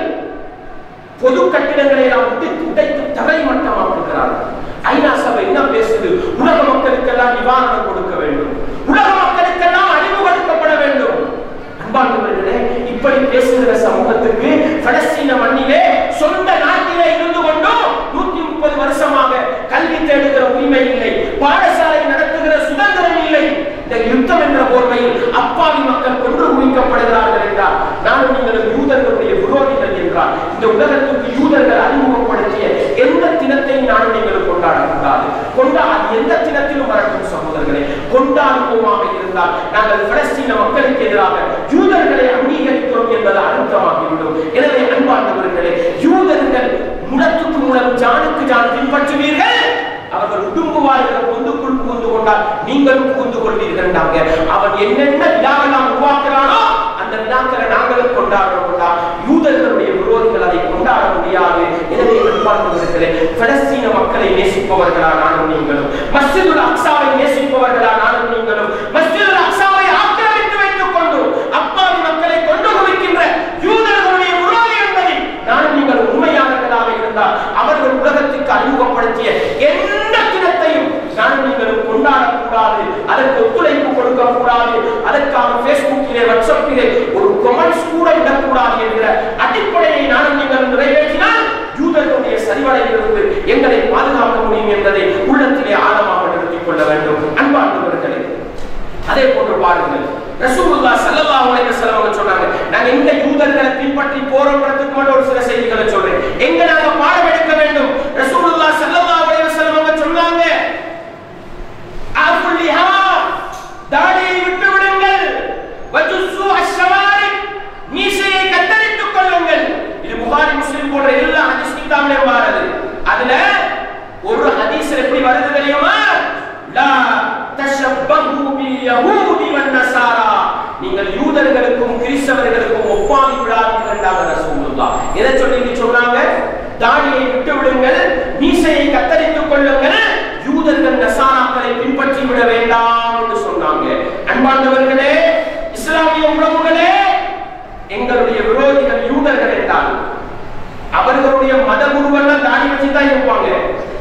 பொது கட்டிடங்களை எல்லாம் விட்டு உடைத்து தரை மட்டமாக்குகிறார்கள் ஐநா சபை என்ன பேசுது உலக மக்களுக்கெல்லாம் நிவாரணம் கொடுக்க வேண்டும் உலக மக்களுக்கெல்லாம் அறிவு கொடுக்கப்பட வேண்டும் அன்பார்ந்தவர்களே இப்படி பேசுகிற சமூகத்துக்கு பலஸ்தீன மண்ணிலே சொந்த நாட்டிலே இருந்து கொண்டு நூத்தி முப்பது வருஷமாக கல்வி தேடுகிற உரிமை இல்லை பாடசாலை நடத்துகிற சுதந்திரம் இல்லை இந்த யுத்தம் என்ற போர்வையில் அப்பாவி மக்கள் கொன்று குவிக்கப்படுகிறார்கள் என்றால் நானும் நீங்கள் யூதர்களுடைய விரோதிகள் என்றால் இந்த உலகத்துக்கு யூதர்கள் அறிமுகப்படுத்திய எந்த தினத்தையும் நானும் நீங்கள் கொண்டாடக்கூடாது கொண்டா அது எந்த தினத்திலும் வரட்டும் சகோதரர்களே கொண்டாடுவோமாக இருந்தால் நாங்கள் பலஸ்தீன மக்களுக்கு எதிராக யூதர்களை அங்கீகரிக்கிறோம் என்பது அர்த்தமாகிவிடும் எனவே அன்பார்ந்தவர்களே யூதர்கள் முடத்துக்கு முடம் ஜானுக்கு ஜான் பின்பற்றுவீர்கள் அவர்கள் உடும்பு வாழ்கிற பொந்துக்குள் புகுந்து கொண்டால் நீங்கள் நீங்களும் புகுந்து கொள்வீர்கள்டாங்க அவன் என்னென்ன விழாவெல்லாம் உருவாக்குறானோ அந்த விழாக்களை நாங்களும் கொண்டாடுறோம்டா யூதர்களுடைய விரோதிகள் அதை கொண்டாட முடியாது எனவே எதிர்பார்த்து பலஸ்தீன மக்களை நேசிப்பவர்களா நானும் நீங்களும் மஸ்ஜிதுல் அக்ஸாவை நேசிப்பவர்களா நானும் நீங்களும் மஸ்ஜிதுல் அக்ஸாவை ஆக்கிரமித்து வைத்துக் கொண்டு அப்பாவி மக்களை கொண்டு குவிக்கின்ற யூதர்களுடைய விரோதி என்பதை நானும் நீங்கள் உண்மையானவர்களாக இருந்தால் அவர்கள் உலகத்திற்கு அறிமுகப்படுத்திய எந்த தினத்தையும் நானும் நீங்களும் கொண்டாடக்கூடாது அதற்கு ஒத்துழைப்பு கொடுக்க கூடாது அதற்காக பேஸ்புக்கிலே வாட்ஸ்அப்பிலே ஒரு கொமெண்ட்ஸ் கூட விடக்கூடாது என்கிற அடிப்படையை நானும் நீங்கள் நிறைவேற்றினால் யூதர்களுடைய சரிவடையிலிருந்து எங்களை பாதுகாக்க முடியும் என்பதை உள்ளத்திலே ஆழமாக நிறுத்திக் கொள்ள வேண்டும் அன்பார்ந்தவர்களே அதே போன்று பாருங்கள் ரசூலுல்லா ஸல்லல்லாஹு அலைஹி வஸல்லம் அவங்க சொன்னாங்க நாங்க எங்க யூதர்களை பின்பற்றி போறோம்ன்றதுக்கு மட்டும் ஒரு சில செய்திகளை சொல்றேன் எங்க நாங்க பாடம் எடுக்க வேண்டும் ரசூலுல்லா ஸல்லல்லாஹு அலைஹி வஸல்லம் அவங்க சொன்னாங்க ஆஃபுல்லிஹா தாடியை விட்டு விடுங்கள் வஜுஸ்ஸு அஷ்ஷவாரி மீசையை கத்தரித்துக் கொள்ளுங்கள் இது புகாரி முஸ்லிம் போன்ற எல்லா ஹதீஸ் கிதாபிலும் வருது அதுல ஒரு ஹதீஸ்ல எப்படி வருது தெரியுமா லா தஷப்பஹு பில் யஹூதி வன் நஸாரா நீங்கள் யூதர்களுக்கும் கிறிஸ்தவர்களுக்கும் ஒப்பாகி விடாதீர்கள் என்றாங்க ரசூலுல்லாஹ் எதை சொல்லி சொன்னாங்க தாடியை விட்டு விடுங்கள் மீசையை கத்தரித்துக் கொள்ளுங்கள் யூதர்கள் நசாராக்களை பின்பற்றி விட வேண்டாம் என்று சொன்னாங்க அன்பார்ந்தவர்களே இஸ்லாமிய உறவுகளே எங்களுடைய விரோதிகள் யூதர்கள் என்றால் அவர்களுடைய மத குருவெல்லாம் தாடி வச்சு தான் இருப்பாங்க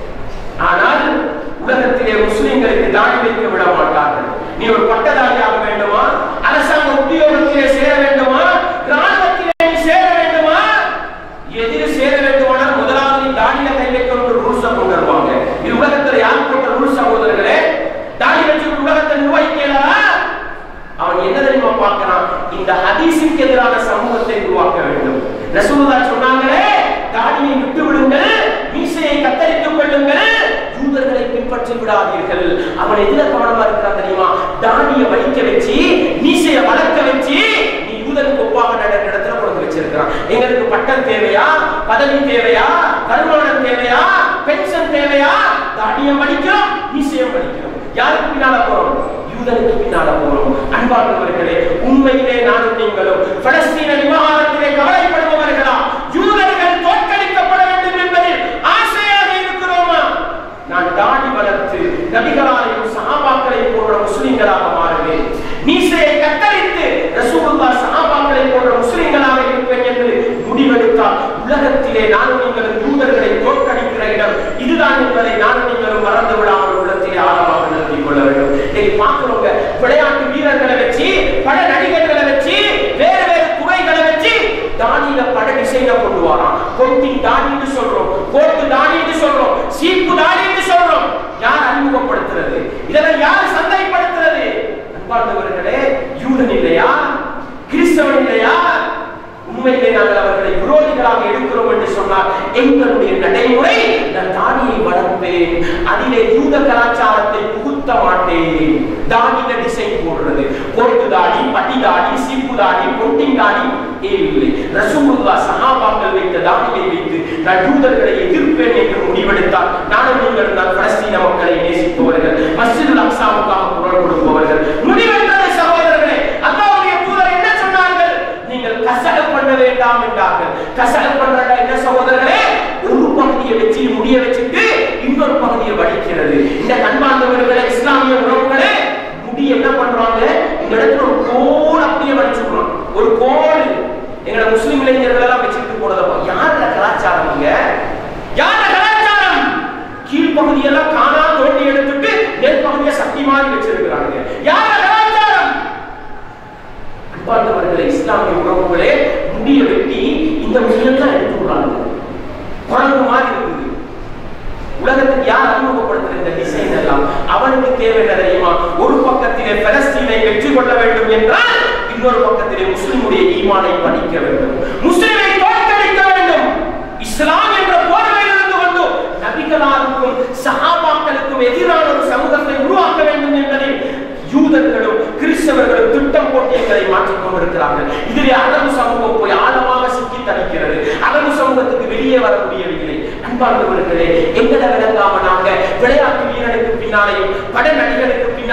ஆனால் உலகத்திலே முஸ்லிம்களுக்கு தாடி வைக்க விட மாட்டார்கள் நீ ஒரு பட்டதாரியாக வேண்டுமா அரசாங்க உத்தியோகத்திலே சேர வேண்டுமா ராணுவத்திலே நீ சேர வேண்டுமா எதில் சேர வேண்டுமானால் முதலாவது நீ தாடியில கை வைக்கணும் ஒரு ரூல்ஸை கொண்டு வருவாங்க இது உலகத்துல யார் போட்ட ரூல் சகோதரர்களே தாடி வச்சு உலகத்தை நிர்வகிக்கலாம் அவன் என்ன தெரியுமா பார்க்கிறான் இந்த ஹதீஸுக்கு எதிரான சமூகத்தை உருவாக்க வேண்டும் ரசூலுல்லா சொன்னாங்களே தாடியை விட்டு விடுங்கள் மீசையை கத்தரித்துக் கொள்ளுங்கள் யூதர்களை பின்பற்றி விடாதீர்கள் அவன் எதுல கவனமா இருக்கிறான் தெரியுமா தாடியை வலிக்க வச்சு மீசையை வளர்க்க வச்சு நீ யூதனுக்கு ஒப்பாக நடக்கிற இடத்துல கொண்டு வச்சிருக்கிறான் எங்களுக்கு பட்டம் தேவையா பதவி தேவையா வருமானம் தேவையா பென்ஷன் தேவையா தாடியம் படிக்கிறோம் மீசையம் படிக்கிறோம் யாருக்கு பின்னால போறோம் யூதனுக்கு பின்னால போறோம் அன்பார்ந்தவர்களே உண்மையிலே நானும் நீங்களும் பலஸ்தீன விவகாரத்திலே கவலைப்படுபவர்களா யூதர்கள் தோற்கடிக்கப்பட வேண்டும் என்பதில் ஆசையாக இருக்கிறோமா நான் தாடி வளர்த்து நபிகளாரையும் சஹாபாக்களையும் போன்ற முஸ்லிம்களாக மாறுவேன் மீசையை கத்தரித்து ரசூலுல்லா சஹாபாக்களை போன்ற முஸ்லிம்களாக இருப்பேன் என்று முடிவெடுத்தால் உலகத்திலே நானும் நீங்களும் யூதர்களை தோற்கடிக்கிற இடம் இதுதான் என்பதை நானும் நீங்களும் மறந்து விடாமல் உள்ளத்திலே ஆழமாக நிறுத்திக் கொள்ள வேண்டும் இன்னைக்கு பார்க்கிறவங்க விளையாட்டு வீரர்களை வச்சு பட நடிகர்களை வச்சு வேறு வேறு துறைகளை வச்சு தாடியில பட டிசைனை கொண்டு வரான் கொட்டி தாடின்னு சொல்றோம் கோட்டு தாடின்னு சொல்றோம் சீப்பு தாடின்னு சொல்றோம் யார் அறிமுகப்படுத்துறது இதெல்லாம் யார் சந்தைப்படுத்துறது அன்பார்ந்தவர்களே யூதன் இல்லையா கிறிஸ்தவன் இல்லையா உண்மையிலே நாங்கள் அவர்களை விரோதிகளாக எடுக்கிறோம் என்று சொன்னால் எங்களுடைய நடைமுறை நான் தாடியை வளர்ப்பேன் அதிலே யூத கலாச்சாரத்தை புகுத்த மாட்டேன் தாடியில டிசைன் போடுறது கோட்டு தாடி பட்டி தாடி சீப்பு தாடி பொட்டிங் தாடி இல்லை ரசூலுல்லா சஹாபாக்கள் வைத்த தாடியை வைத்து நான் யூதர்களை எதிர்ப்பேன் என்று முடிவெடுத்தால் நானும் நீங்கள் நான் பலஸ்தீன மக்களை நேசிப்பவர்கள் மஸ்ஜிதுல் அக்ஸாவுக்காக குரல் கொடுப்பவர்கள் முடிவெடுத்தது சகோதரர்களே அல்லாஹ்வுடைய தூதர் என்ன சொன்னார்கள் நீங்கள் கசட பண்ண வேண்டாம் என்றார்கள் கசட பண்றதா என்ன சகோதரர்களே ஒரு பகுதியை வச்சு முடிய வச்சுட்டு இன்னொரு பகுதியை வடிக்கிறது இந்த கண்பார்ந்தவர்களே இஸ்லாமிய உறவுகளே முடி என்ன பண்றாங்க இந்த இடத்துல ஒரு கோல் அப்படியே வடிச்சுக்கிறோம் ஒரு கோல் எங்களோட முஸ்லிம் இளைஞர்கள் எல்லாம் வச்சுட்டு போனதப்பா யாரோட கலாச்சாரம் இங்க யாரோட கலாச்சாரம் கீழ்ப்பகுதியெல்லாம் காணா தோண்டி எடுத்துட்டு மேற்பகுதியை சக்தி மாதிரி வச்சிருக்கிறாங்க யாரோட கலாச்சாரம் அன்பார்ந்தவர்களே இஸ்லாமிய உறவுகளே முடிய வெட்டி இந்த முடியெல்லாம் எடுத்து விடுறாங்க குரங்கு மாதிரி இருக்குது உலகத்துக்கு யார் அறிமுகப்படுத்துற இந்த டிசைன் எல்லாம் அவனுக்கு தேவை என்ன தெரியுமா ஒரு பக்கத்திலே பலஸ்தீனை வெற்றி கொள்ள வேண்டும் என்றால் இன்னொரு பக்கத்திலே முஸ்லிமுடைய ஈமானை படிக்க வேண்டும் முஸ்லிமை தோற்கடிக்க வேண்டும் இஸ்லாம் என்ற போர்வையில் இருந்து கொண்டு நபிகளாருக்கும் சஹாபாக்களுக்கும் எதிரான ஒரு சமூகத்தை உருவாக்க வேண்டும் என்பதை யூதர்களும் கிறிஸ்தவர்களும் திட்டம் போட்டு எங்களை மாற்றிக் கொண்டிருக்கிறார்கள் இதிலே அரபு சமூகம் போய் ஆழமாக சிக்கி தவிக்கிறது அரபு சமூகத்துக்கு வெளியே வர முடியவில்லை அன்பார்ந்தவர்களே எங்களை விளங்காம நாங்க விளையாட்டு வீரனுக்கு பின்னாலேயும் பட நடிகனுக்கு பின்னாலே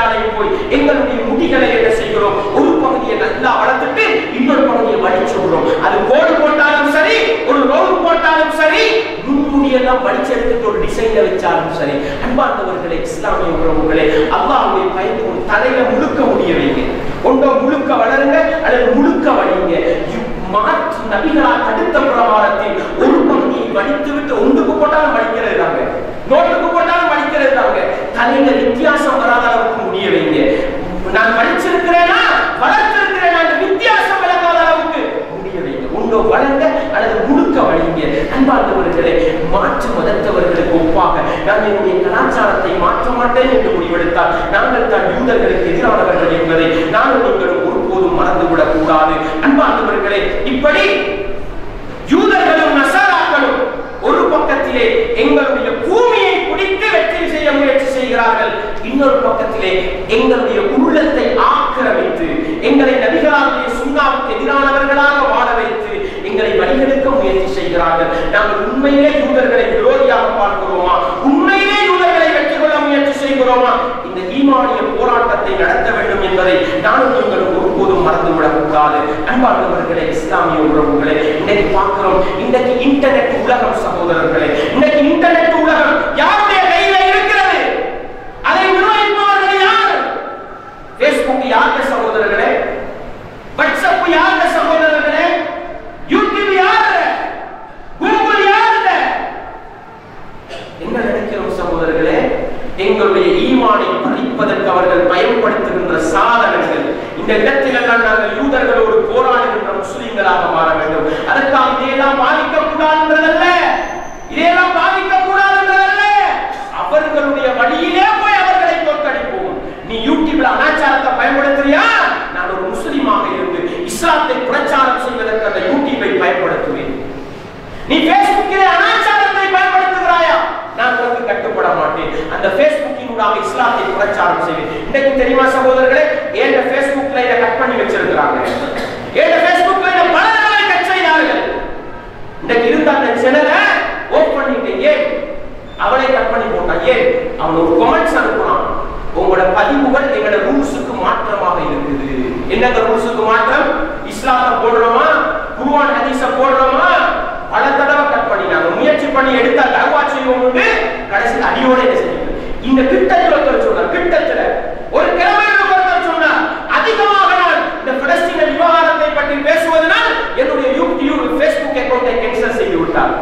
பின்னாலேயும் போய் எங்களுடைய முடிகளை என்ன செய்கிறோம் ஒரு பகுதியை நல்லா வளர்த்துட்டு இன்னொரு பகுதியை வடிச்சு விடுறோம் அது கோடு போட்டாலும் சரி ஒரு ரோடு போட்டாலும் சரி முன்முடியெல்லாம் வடிச்சு எடுத்துட்டு ஒரு டிசைன்ல வச்சாலும் சரி அன்பார்ந்தவர்களே இஸ்லாமிய உறவுகளே அல்லாஹ்வை பயந்து ஒரு தலையில முழுக்க முடிய வைங்க ஒன்றோ முழுக்க வளருங்க அல்லது முழுக்க வடிங்க இவ் மாற்று நபிகளால் தடுத்த பிரமாணத்தில் ஒரு பகுதியை வடித்து விட்டு ஒன்றுக்கு போட்டாலும் வடிக்கிறது தாங்க நோட்டுக்கு போட்டாலும் வடிக்கிறது தாங்க தலையில வித்தியாசம் வராத அளவுக்கு முடிய வைங்க நான் படிச்சிருக்கிறேனா வளர்த்திருக்கிறேனா அந்த வித்தியாசம் விளங்காத அளவுக்கு முடிய வைங்க ஒன்றோ வளங்க அல்லது முழுக்க வழிங்க அன்பார்ந்தவர்களே மாற்று மதத்தவர்களுக்கு ஒப்பாக நான் என்னுடைய கலாச்சாரத்தை மாற்ற மாட்டேன் என்று முடிவெடுத்தால் நாங்கள் தான் யூதர்களுக்கு எதிரானவர்கள் என்பதை நாங்கள் நீங்களும் ஒருபோதும் மறந்துவிடக் கூடாது அன்பார்ந்தவர்களே இப்படி யூதர்களும் நசாராக்களும் ஒரு பக்கத்திலே எங்களுடைய பூமியை பிடித்து வெற்றி செய்ய முயற்சி செய்கிறார்கள் இன்னொரு பக்கத்திலே எங்களுடைய உள்ளத்தை ஆக்கிரமித்து எங்களை நபிகளாருடைய சுண்ணாவுக்கு எதிரானவர்களாக வாழ வைத்து எங்களை வழிகெடுக்க முயற்சி செய்கிறார்கள் நாங்கள் உண்மையிலே யூதர்களை விரோதியாக பார்க்கிறோமா உண்மையிலே யூதர்களை வெற்றி கொள்ள முயற்சி செய்கிறோமா இந்த ஈமானிய போராட்டத்தை நடத்த வேண்டும் என்பதை நானும் நீங்களும் ஒருபோதும் மறந்துவிடக் கூடாது அன்பார்ந்தவர்களே இஸ்லாமிய உறவுகளே இன்னைக்கு பார்க்கிறோம் இன்னைக்கு இன்டர்நெட் உலகம் சகோதரர்களே இன்னைக்கு இன்டர்நெட் உலகம் யாருடைய கையில இருக்கிறது அதை நிர்வகிப்பவர்கள் யார் பேஸ்புக் யாருடைய சகோதரர்களே வாட்ஸ்அப் யாருடைய சகோதரர்களே யூடியூப் யாரு கூகுள் யாரு என்ன நினைக்கிறோம் சகோதரர்களே எங்களுடைய ஈமானை பறிப்பதற்கு அவர்கள் பயன்படுத்துகின்ற சாதனங்கள் இந்த இடத்திலெல்லாம் நாங்கள் யூதர்களோடு போராடுகின்ற முஸ்லிம்களாக மாற வேண்டும் அதற்காக இதையெல்லாம் பாதிக்க கூடாதுன்றதல்ல இதையெல்லாம் பாதிக்க கூடாதுன்றதல்ல அவர்களுடைய வழியிலே போய் அவர்களை தோற்கடிப்போம் நீ யூடியூப்ல அனாச்சாரத்தை பயன்படுத்துறியா நான் ஒரு முஸ்லிமாக இருந்து இஸ்லாத்தை பிரச்சாரம் செய்வதற்கு அந்த யூடியூபை பயன்படுத்துவேன் நீ பேஸ்புக்கிலே அனாச்சாரத்தை பயன்படுத்துகிறாயா நான் உனக்கு கட்டுப்பட மாட்டேன் அந்த பேஸ்புக்கினூடாக இஸ்லாத்தை பிரச்சாரம் செய்வேன் இன்னைக்கு தெரியுமா சகோதரர்களே ஏன் பேஸ்புக்ல இதை கட் பண்ணி வச்சிருக்கிறாங்க ஏன் பேஸ்புக்ல இதை பல நாளை கட் செய்தார்கள் இன்னைக்கு இருந்த அந்த சேனலை ஓப் பண்ணிட்டேன் ஏன் அவளை கட் பண்ணி போட்டான் ஏன் அவன் ஒரு கமெண்ட்ஸ் அனுப்புனான் உங்களோட பதிவுகள் எங்களோட ரூல்ஸுக்கு மாற்றமாக இருக்குது என்னங்க ரூல்ஸுக்கு மாற்றம் இஸ்லாத்தை போடுறோமா குருவான் ஹதீஸ போடுறோமா பல தடவை கட் பண்ணினாங்க முயற்சி பண்ணி எடுத்தா தகவா செய்வோம் கடைசியில் அடியோட என்ன செய்யுங்க இந்த கிட்டத்தில் ஒருத்தர் சொன்னார் கிட்டத்துல ஒரு கிழமையில் ஒருத்தர் சொன்னார் அதிகமாக நான் இந்த பிலஸ்தீன விவகாரத்தை பற்றி பேசுவதனால் என்னுடைய யூடியூப் ஃபேஸ்புக் அக்கௌண்டை கேன்சல் செய்து விட்டார்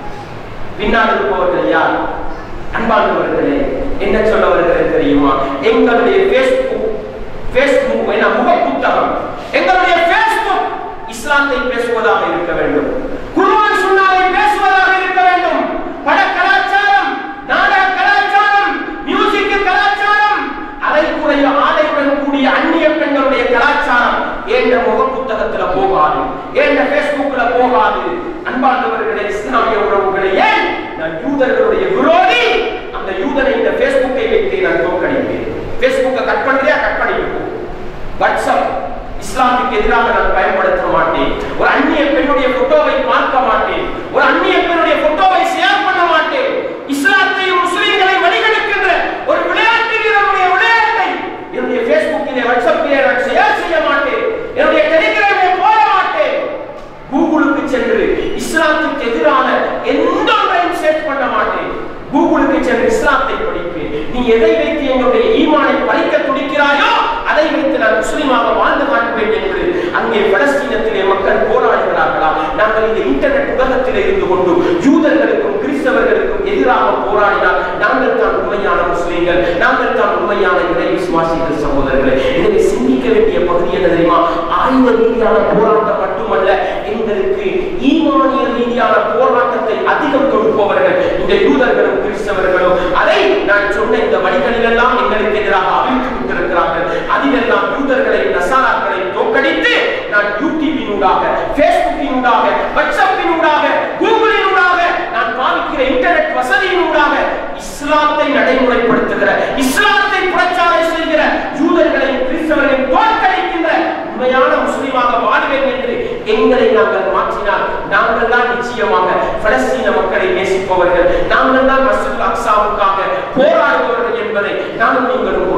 பின்னால் இருப்பவர்கள் யார் அன்பானவர்களே என்ன சொல்ல வருகிறது தெரியுமா எங்களுடைய ஃபேஸ்புக் ஃபேஸ்புக் என்ன முக புத்தகம் எங்களுடைய ஃபேஸ்புக் இஸ்லாத்தை பேசுவதாக இருக்க வேண்டும் குர்ஆன் சுன்னாவை பேசுவதாக இருக்க வேண்டும் பட கலாச்சாரம் நாடக கலாச்சாரம் மியூசிக் கலாச்சாரம் அரைக்குறைய ஆடையுடன் கூடிய அந்நிய பெண்களுடைய கலாச்சாரம் ஏண்ட முக புத்தகத்துல போகாது ஏண்ட பேஸ்புக்ல போகாது அன்பார்ந்தவர்களே இஸ்லாமிய உறவுகளே ஏன் நான் யூதர்களுடைய விரோதி அந்த யூதனை இந்த பேஸ்புக்கை வைத்து நான் தோற்கடிப்பேன் பேஸ்புக்கை கட் பண்றியா கட் பண்ணிட்டு வாட்ஸ்அப் இஸ்லாத்துக்கு எதிராக நான் பயன்படுத்த மாட்டேன் ஒரு அந்நிய பெண்ணுடைய போட்டோவை பார்க்க மாட்டேன் ஒரு அந்நிய பெண்ணுடைய போட்டோவை ஷேர் பண்ண மாட்டேன் இஸ்லாத்தையும் முஸ்லிம்களை வழிகெடுக்கின்ற ஒரு விளையாட்டு வீரருடைய விளையாட்டை என்னுடைய பேஸ்புக்கிலே வாட்ஸ்அப்பிலே நான் ஷேர் செய்ய மாட்டேன் என்னுடைய டெலிகிராமிலே போட மாட்டேன் கூகுளுக்கு சென்று இஸ்லாத்துக்கு எதிரான எந்த ஒன்றையும் சேர்ச் பண்ண மாட்டேன் கூகுளுக்கு சென்று இஸ்லாத்தை படிப்பேன் நீ எதை வைத்து எங்களுடைய ஈமானை பறிக்க துடிக்கிறாயோ அதை வைத்து நான் முஸ்லிமாக வாழ்ந்து காட்டுவேன் என்று அங்கே பலஸ்தீனத்திலே மக்கள் போராடுகிறார்களா நாங்கள் இந்த இன்டர்நெட் உலகத்தில் இருந்து கொண்டு யூதர்களுக்கும் கிறிஸ்தவர்களுக்கும் எதிராக போராடினால் நாங்கள் தான் உண்மையான முஸ்லீம்கள் நாங்கள் தான் உண்மையான இறை விசுவாசிகள் சகோதரர்களே எனவே சிந்திக்க வேண்டிய பகுதி என்ன தெரியுமா ஆயுத ரீதியான போராட்டம் மட்டுமல்ல எங்களுக்கு ஈமானிய ரீதியான போராட்டத்தை அதிகம் கொடுப்பவர்கள் இந்த யூதர்களும் கிறிஸ்தவர்களும் அதை நான் சொன்ன இந்த வழிகளிலெல்லாம் எங்களுக்கு எதிராக அவிழ்த்து விட்டிருக்கிறார்கள் அதிலெல்லாம் யூதர்களை நசாராக்களை தோற்கடித்து நான் யூடியூபினூடாக பேஸ்புக்கினூடாக வாட்ஸ்அப்பினூடாக கூகுளினூடாக நான் பாவிக்கிற இன்டர்நெட் வசதியினூடாக இஸ்லாத்தை நடைமுறைப்படுத்துகிற இஸ்லாத்தை பிரச்சாரம் செய்கிற யூதர்களையும் கிறிஸ்தவர்களையும் தோற்கடிக்கின்ற உண்மையான முஸ்லிமாக வாழ்வேன் என்று எங்களை நாங்கள் மாற்றினால் நாங்கள் தான் நிச்சயமாக பலஸ்தீன மக்களை நேசிப்பவர்கள் நாங்கள் தான் மசூல் அக்சாவுக்காக போராடுபவர்கள் என்பதை நானும் நீங்களும் ஒருபோதும்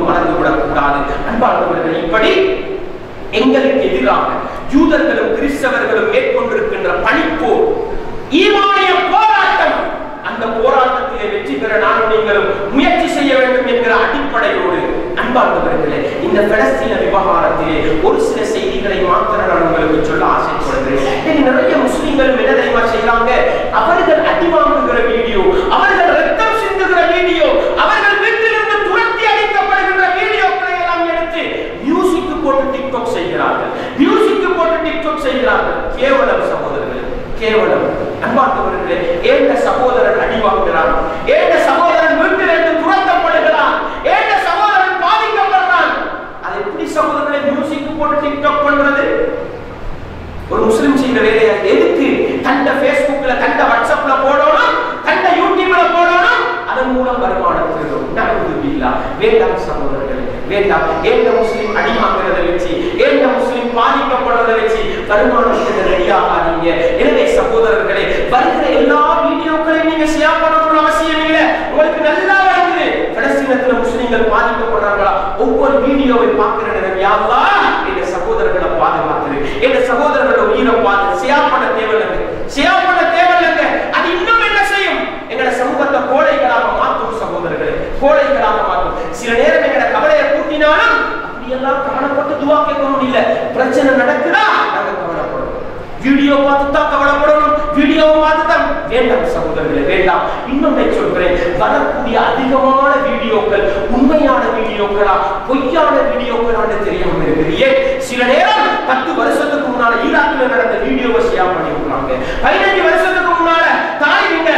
மறந்துவிடக் கூடாது அன்பானவர்கள் இப்படி எங்களுக்கு எதிராக யூதர்களும் கிறிஸ்தவர்களும் மேற்கொண்டிருக்கின்ற பணிப்போர் ஈமானிய போராட்டம் அந்த போராட்டத்திலே வெற்றி பெற நானும் நீங்களும் முயற்சி செய்ய வேண்டும் என்கிற அடிப்படையோடு அன்பார்ந்தவர்களே இந்த பலஸ்தீன விவகாரத்திலே ஒரு சில செய்திகளை மாத்திரம் நான் உங்களுக்கு சொல்ல ஆசைப்படுகிறேன் இன்னைக்கு நிறைய முஸ்லிம்களும் என்ன தெரியுமா செய்யறாங்க அவர்கள் அடி வாங்குகிற வீடியோ அவர்கள் ரத்தம் சிந்துகிற வீடியோ அவர்கள் வீட்டிலிருந்து துரத்தி அடிக்கப்படுகின்ற வீடியோக்களை எல்லாம் எடுத்து மியூசிக் போட்டு டிக்டாக் செய்கிறார்கள் மியூசிக் போட்டு டிக்டாக் செய்கிறார்கள் கேவலம் சகோதரர்களே கேவலம் அன்பார்ந்தவர்களே ஏண்ட சகோதரன் அடி வாங்குகிறான் ஏண்ட சகோதரன் வீட்டிலிருந்து துரத்தப்படுகிறான் ஏண்ட சகோதரன் பாதிக்கப்படுறான் அது எப்படி சகோதரர்களை மியூசிக் போட்டு டிக்டாக் பண்றது ஒரு முஸ்லிம் செய்த வேலையா எதுக்கு கண்ட Facebookல கண்ட வாட்ஸ்அப்ல போடணும் கண்ட யூடியூப்ல போடணும் அதன் மூலம் வருமானம் பெறும் நகுதுபில்லா வேண்டாம் சகோதரர்களே வேண்டாம் ஏந்த முஸ்லிம் அடி வாங்குறதை வச்சு ஏந்த முஸ்லிம் பாதிக்கப்படுறதை வச்சு வருமானத்துக்கு ரெடியாகாதீங்க எனவே சகோதரர்களே வருகிற எல்லா வீடியோக்களையும் நீங்க ஷேர் பண்ணணும்னு அவசியம் இல்லை உங்களுக்கு நல்லா வருது பலஸ்தீனத்துல முஸ்லிம்கள் பாதிக்கப்படுறாங்களா ஒவ்வொரு வீடியோவை பார்க்கிற நேரம் யாருலா எங்க சகோதரர்களை பாதுகாத்துரு எங்க சகோதரர்களோட உயிரை பார்த்து ஷேர் பண்ண தேவையில்லைங்க ஷேர் பண்ண தேவையில்லைங்க அது இன்னும் என்ன செய்யும் எங்களோட சமூகத்தை கோழைகளாக மாற்றும் சகோதரர்களே கோழைகளாக மாற்றும் சில நேரம் எங்களோட கவலையை கூட்டினாலும் அப்படியெல்லாம் கவலைப்பட்டு துவா கேட்கணும் இல்ல பிரச்சனை நடக்குதா நாங்க கவலைப்படணும் வீடியோ பார்த்து தான் கவலைப்படணும் வீடியோ பார்த்து தான் வேண்டாம் சகோதரர்களே வேண்டாம் இன்னொன்றை சொல்கிறேன் வரக்கூடிய அதிகமான வீடியோக்கள் உண்மையான வீடியோக்களா பொய்யான வீடியோக்களான்னு தெரியாம இருக்குது ஏன் சில நேரம் பத்து வருஷத்துக்கு முன்னால ஈராக்ல நடந்த வீடியோவை ஷேர் பண்ணி விடுறாங்க பதினஞ்சு வருஷத்துக்கு முன்னால தாய் நீங்க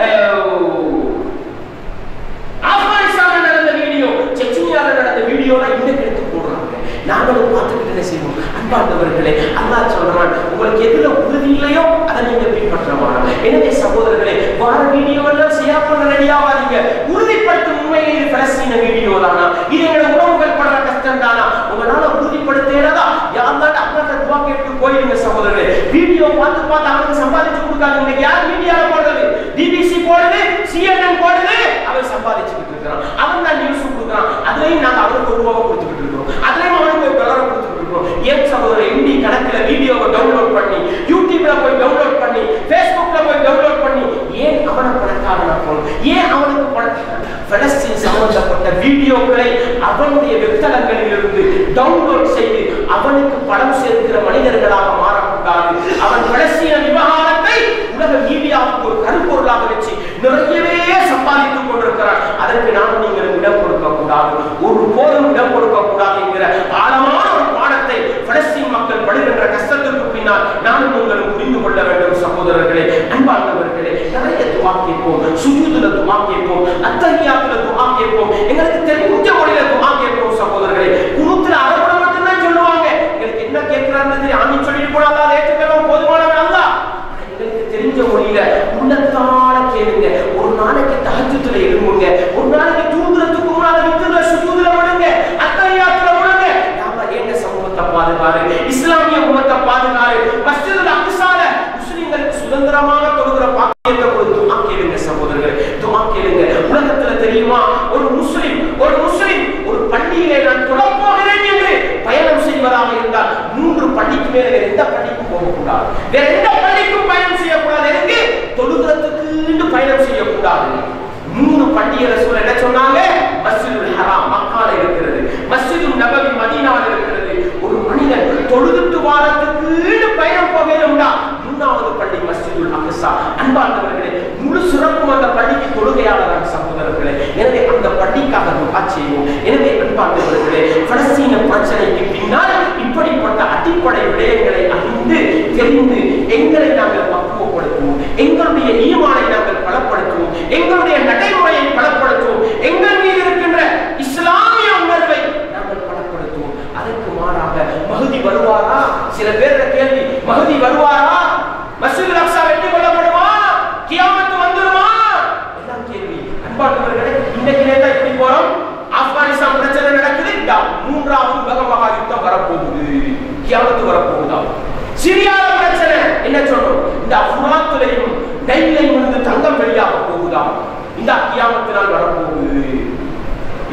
ஆப்கானிஸ்தான்ல நடந்த வீடியோ செச்சினியால நடந்த வீடியோலாம் இன்னைக்கு எடுத்து போடுறாங்க நாங்களும் பார்த்துக்கிட்டு என்ன செய்வோம் அன்பார்ந்தவர்களே அல்லாஹ் சொல்றான் உங்களுக்கு எதுல உறுதி இல்லையோ அதை நீங்க பின்பற்றவாங்க எனவே சகோதரர்களே வார வீடியோ எல்லாம் ஷேர் பண்ண ரெடியாவாதீங்க உறுதிப்படுத்தும் உண்மையில் இது பலஸ்தீன வீடியோ தானா இது எங்களோட உறவுகள் படுற கஷ்டம் தானா உங்களால உறுதிப்படுத்தேனதா யாருந்தாண்டு அல்லாட்ட துவா கேட்டு போயிருங்க சகோதரர்களே வீடியோ பார்த்து பார்த்து அவனுக்கு சம்பாதிச்சு கொடுக்காது இன்னைக்கு யார் மீடியால போடுறது பிபிசி போடுது சிஎன்என் போடுது அவன் சம்பாதிச்சுக்கிட்டு இருக்கிறான் அவன் தான் நியூஸ் கொடுக்குறான் அதுலயும் நாங்க அவனுக்கு ஒரு ரூபாவை கொடுத்துக்கிட்டு இருக்கிறோம் அதுலயும் அவனுக்கு ஒரு டாலரை கொடுத்துக்கிட்டு இருக்கிறோம் ஏன் சகோதரர் எம்பி கணக்குல வீடியோவை டவுன்லோட் பண்ணி யூடியூப்ல போய் டவுன்லோட் பண்ணி ஃபேஸ்புக்ல போய் டவுன்லோட் பண்ணி ஏன் அவனை பணக்காரனாக்கணும் ஏன் அவனுக்கு பணக்காரன் பலஸ்தீன் சம்பந்தப்பட்ட வீடியோக்களை அவனுடைய வெப்தளங்களில் இருந்து டவுன்லோட் செய்து அவனுக்கு பணம் சேர்க்கிற மனிதர்களாக மாறக்கூடாது அவன் பலஸ்தீன விவகாரத்தை உலக மீடியாவுக்கு ஒரு கருப்பொருளாக வச்சு நிறையவே சம்பாதித்துக் கொண்டிருக்கிறான் அதற்கு நாம் நீங்கள் இடம் கொடுக்க கூடாது ஒரு போதும் இடம் கொடுக்க கூடாது என்கிற ஆழமான ஒரு பாடத்தை பலஸ்தீன் மக்கள் படுகின்ற கஷ்டத்திற்கு பின்னால் நானும் நீங்களும் புரிந்து கொள்ள வேண்டும் சகோதரர்களே அன்பார்ந்தவர்களே நிறைய துவா கேட்போம் சுஜூதுல துவா கேட்போம் அத்தகையாத்துல துவா கேட்போம் எங்களுக்கு தெரிஞ்ச மொழியில துவா கேட்போம் சகோதரர்களே குணத்துல அரபுல மட்டும்தான் சொல்லுவாங்க எங்களுக்கு என்ன கேட்கிறாருன்னு ஆமீன் சொல்லிட்டு போனாங்க அதை ஏற்றுக்கிறோம் போதுமானவன் அல்ல எங்களுக்கு தெரிஞ்ச மொழியில உள்ளத்தால கேளுங்க ஒரு நாளைக்கு தஹஜ்ஜுதுல எழும்புங்க ஒரு நாளைக்கு தூங்குறதுக்கு முன்னால வித்துல சுஜூதுல விடுங்க அத்தகையாத்துல விடுங்க நாம எங்க சமூகத்தை பாதுகாரு இஸ்லாமிய உமத்தை பாதுகாரு மஸ்ஜிதுல் அக்ஸால முஸ்லிம்களுக்கு சுதந்திரமாக தொழுகிற பாக்கியத்தை ஒரு துஆ கேளுங்க சகோதரர்களே துஆ கேளுங்க உலகத்துல தெரியுமா ஒரு முஸ்லிம் ஒரு முஸ்லிம் ஒரு பள்ளியிலே நான் தொழப் போகிறேன் என்று பயணம் செய்வதாக இருந்தால் மூன்று பள்ளிக்கு மேல வேற எந்த பள்ளிக்கும் போகக்கூடாது வேற எந்த பள்ளிக்கும் பயணம் செய்யக்கூடாது எதுக்கு தொழுகிறதுக்கு பயணம் செய்யக்கூடாது மூணு பண்டிகை ரசூல் என்ன சொன்னாங்க மஸ்ஜிதுல் ஹராம் மக்கால இருக்கிறது மஸ்ஜிதுல் நபவி மதீனால இருக்கிறது ஒரு மனிதன் தொழுதுட்டு வாரத்துக்கு பயணம் போக வேண்டும்டா மூணாவது பள்ளி மஸ்ஜிதுல் அக்ஸா அன்பார்ந்தவர்களே முழு சிறப்பும் அந்த பள்ளிக்கு தொழுகையாளராக சகோதரர்களே எனவே அந்த பள்ளிக்காக துவா செய்வோம் எனவே அன்பார்ந்தவர்களே பலஸ்தீன பிரச்சனைக்கு பின்னால் இப்படிப்பட்ட அடிப்படை விடயங்களை அறிந்து தெரிந்து எங்களை நாங்கள் பக்குவப்படுத்துவோம் எங்களுடைய ஈமானை நாங்கள் பலப்படுத்துவோம் எங்களுடைய நடைமுறையை பலப்படுத்துவோம் எங்கள் மீது இருக்கின்ற இஸ்லாமிய உணர்வை நாங்கள் பலப்படுத்துவோம் அதற்கு மாறாக மகுதி வருவாரா சில பேர கேள்வி மகுதி வருவாரா மசூல் அக்ஸா வெற்றி கொள்ளப்படுமா கியாமத்து வந்துருமா எல்லாம் கேள்வி அன்பானவர்களே இன்னைக்கு நேரா இப்படி போறோம் ஆப்கானிஸ்தான் பிரச்சனை நடக்குது இதா, மூன்றாவது உலக மகா யுத்தம் வரப்போகுது கியாமத்து வரப்போகுதா சிரியால பிரச்சனை என்ன சொல்றோம் இந்த அஃப்ராத்துலையும் நைலையும் இருந்து தங்கம் வெளியாக போகுதா இந்த கியாமத்தினால் வரப்போகுது இப்படி எத்தனை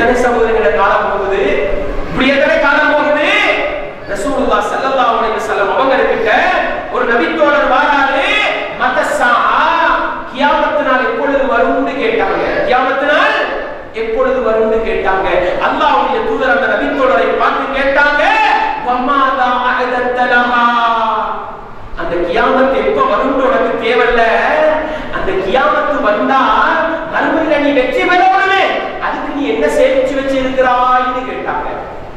இப்படித்தானே சகோதரங்கள காலம் போகுது இப்படி எத்தனை காலம் போகுது ரசூலுல்லாஹ் ஸல்லல்லாஹு அலைஹி வஸல்லம் அவங்க கிட்ட ஒரு நபித்தோழர் வாராரு மத்தசா கியாமத்து நாள் எப்பொழுது வரும்னு கேட்டாங்க கியாமத்து நாள் எப்பொழுது வரும்னு கேட்டாங்க அல்லாஹ்வுடைய தூதர் அந்த நபித்தோழரை பார்த்து கேட்டாங்க வமாதா அஅதத்தலஹா அந்த கியாமத்து எப்ப வரும்னு உனக்கு தேவையில்ல அந்த கியாமத்து வந்தா மறுமையில நீ வெற்றி பெறணுமே அதுக்கு நீ என்ன சேமிச்சு வச்சிருக்கிறாய்னு கேட்டாங்க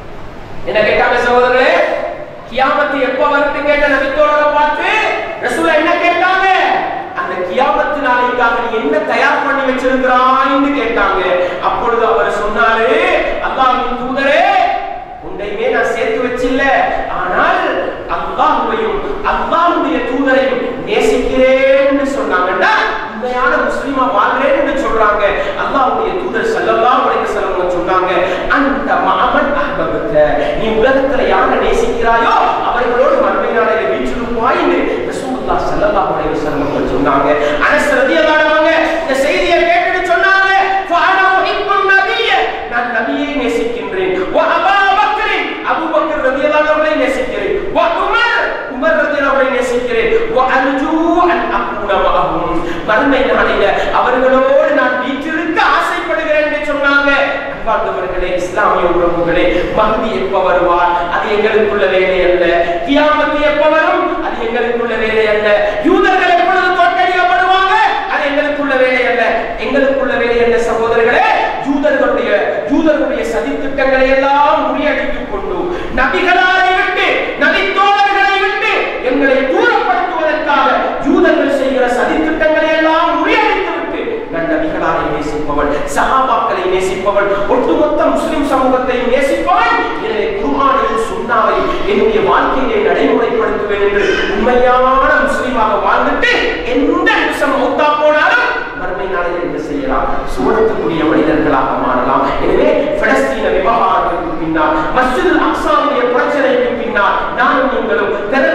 என்ன கேட்டாங்க சகோதரர்களே கியாமத்து எப்ப வரும்னு கேட்ட நபித்தோழரை பார்த்து ரசூலா என்ன கேட்டாங்க அந்த கியாமத்து நாளைக்காக நீ என்ன தயார் பண்ணி வச்சிருக்கிறாய்னு கேட்டாங்க அப்பொழுது அவர் சொன்னாரு அல்லாஹ்வின் தூதரே உன்னையுமே நான் சேர்த்து வச்சில்ல ஆனால் அல்லாஹ்வையும் அல்லாஹ்வுடைய தூதரையும் நேசிக்கிறேன்னு சொன்னாங்கன்னா உண்மையான முஸ்லிமா வாழ்றேன்னு சொல்றாங்க அல்லாஹ்வுடைய தூதர் ஸல்லல்லாஹு அலைஹி வஸல்லம் சொன்னாங்க அந்த மஅமன் அஹ்பபத நீ உலகத்துல யாரை நேசிக்கிறாயோ அவர்களோடு மறுமை நாளையில வீற்றிருப்பாய்ன்னு ரசூலுல்லாஹ் ஸல்லல்லாஹு அலைஹி வஸல்லம் சொன்னாங்க அனஸ் ரலியல்லாஹு அன்ஹு இந்த செய்தியை கேட்டுட்டு சொன்னாங்க ஃபஅனா உஹிப்புன் நபிய நான் நபியை நேசிக்கின்றேன் வ அபா பக்ரின் அபூபக்கர் ரலியல்லாஹு அன்ஹு நேசிக்கிறேன் வ உமர் உமர் ரலியல்லாஹு அன்ஹு நேசிக்கிறேன் வ அர்ஜூ அன் அகுன மஅஹும் மறுமை நாளில அவர்களோடு நான் வீற்றிருக்க ஆசைப்படுகிறேன் என்று சொன்னாங்க அன்பார்ந்தவர்களே இஸ்லாமிய உறவுகளே மஹதி எப்ப வருவார் அது எங்களுக்குள்ள வேலை அல்ல கியாமத்து எப்ப வரும் அது எங்களுக்குள்ள வேலை அல்ல யூதர்கள் எப்பொழுது தோற்கடிக்கப்படுவாங்க அது எங்களுக்குள்ள வேலை அல்ல எங்களுக்குள்ள வேலை அல்ல சகோதரர்களே யூதர்களுடைய யூதர்களுடைய சதித்திட்டங்களை எல்லாம் முறியடித்துக் கொண்டு நபிகளாரை விட்டு நபித்தோழர்களை விட்டு எங்களை தூரப்படுத்துவதற்காக யூதர்கள் செய்கிற சதித்திட்டங்களை எல்லாம் முறியடித்து விட்டு நான் நபிகளாரை நேசிப்பவன் சஹாபாக்களை நேசிப்பவன் ஒட்டுமொத்த முஸ்லிம் சமூகத்தை நேசிப்பவன் எனவே குர்ஆனையும் சுன்னாவை என்னுடைய வாழ்க்கையை நடைமுறைப்படுத்துவேன் என்று உண்மையான முஸ்லிமாக வாழ்ந்துட்டு எந்த நிமிஷம் மௌத்தா போனாலும் மறுமை நாளில் என்ன செய்யலாம் சுவனத்துக்குரிய மனிதர்களாக மாறலாம் எனவே பலஸ்தீன விவகாரத்துக்கு பின்னால் மஸ்ஜித் அக்ஸாவுடைய பிரச்சனைக்கு பின்னால் நானும் நீங்களும் பெற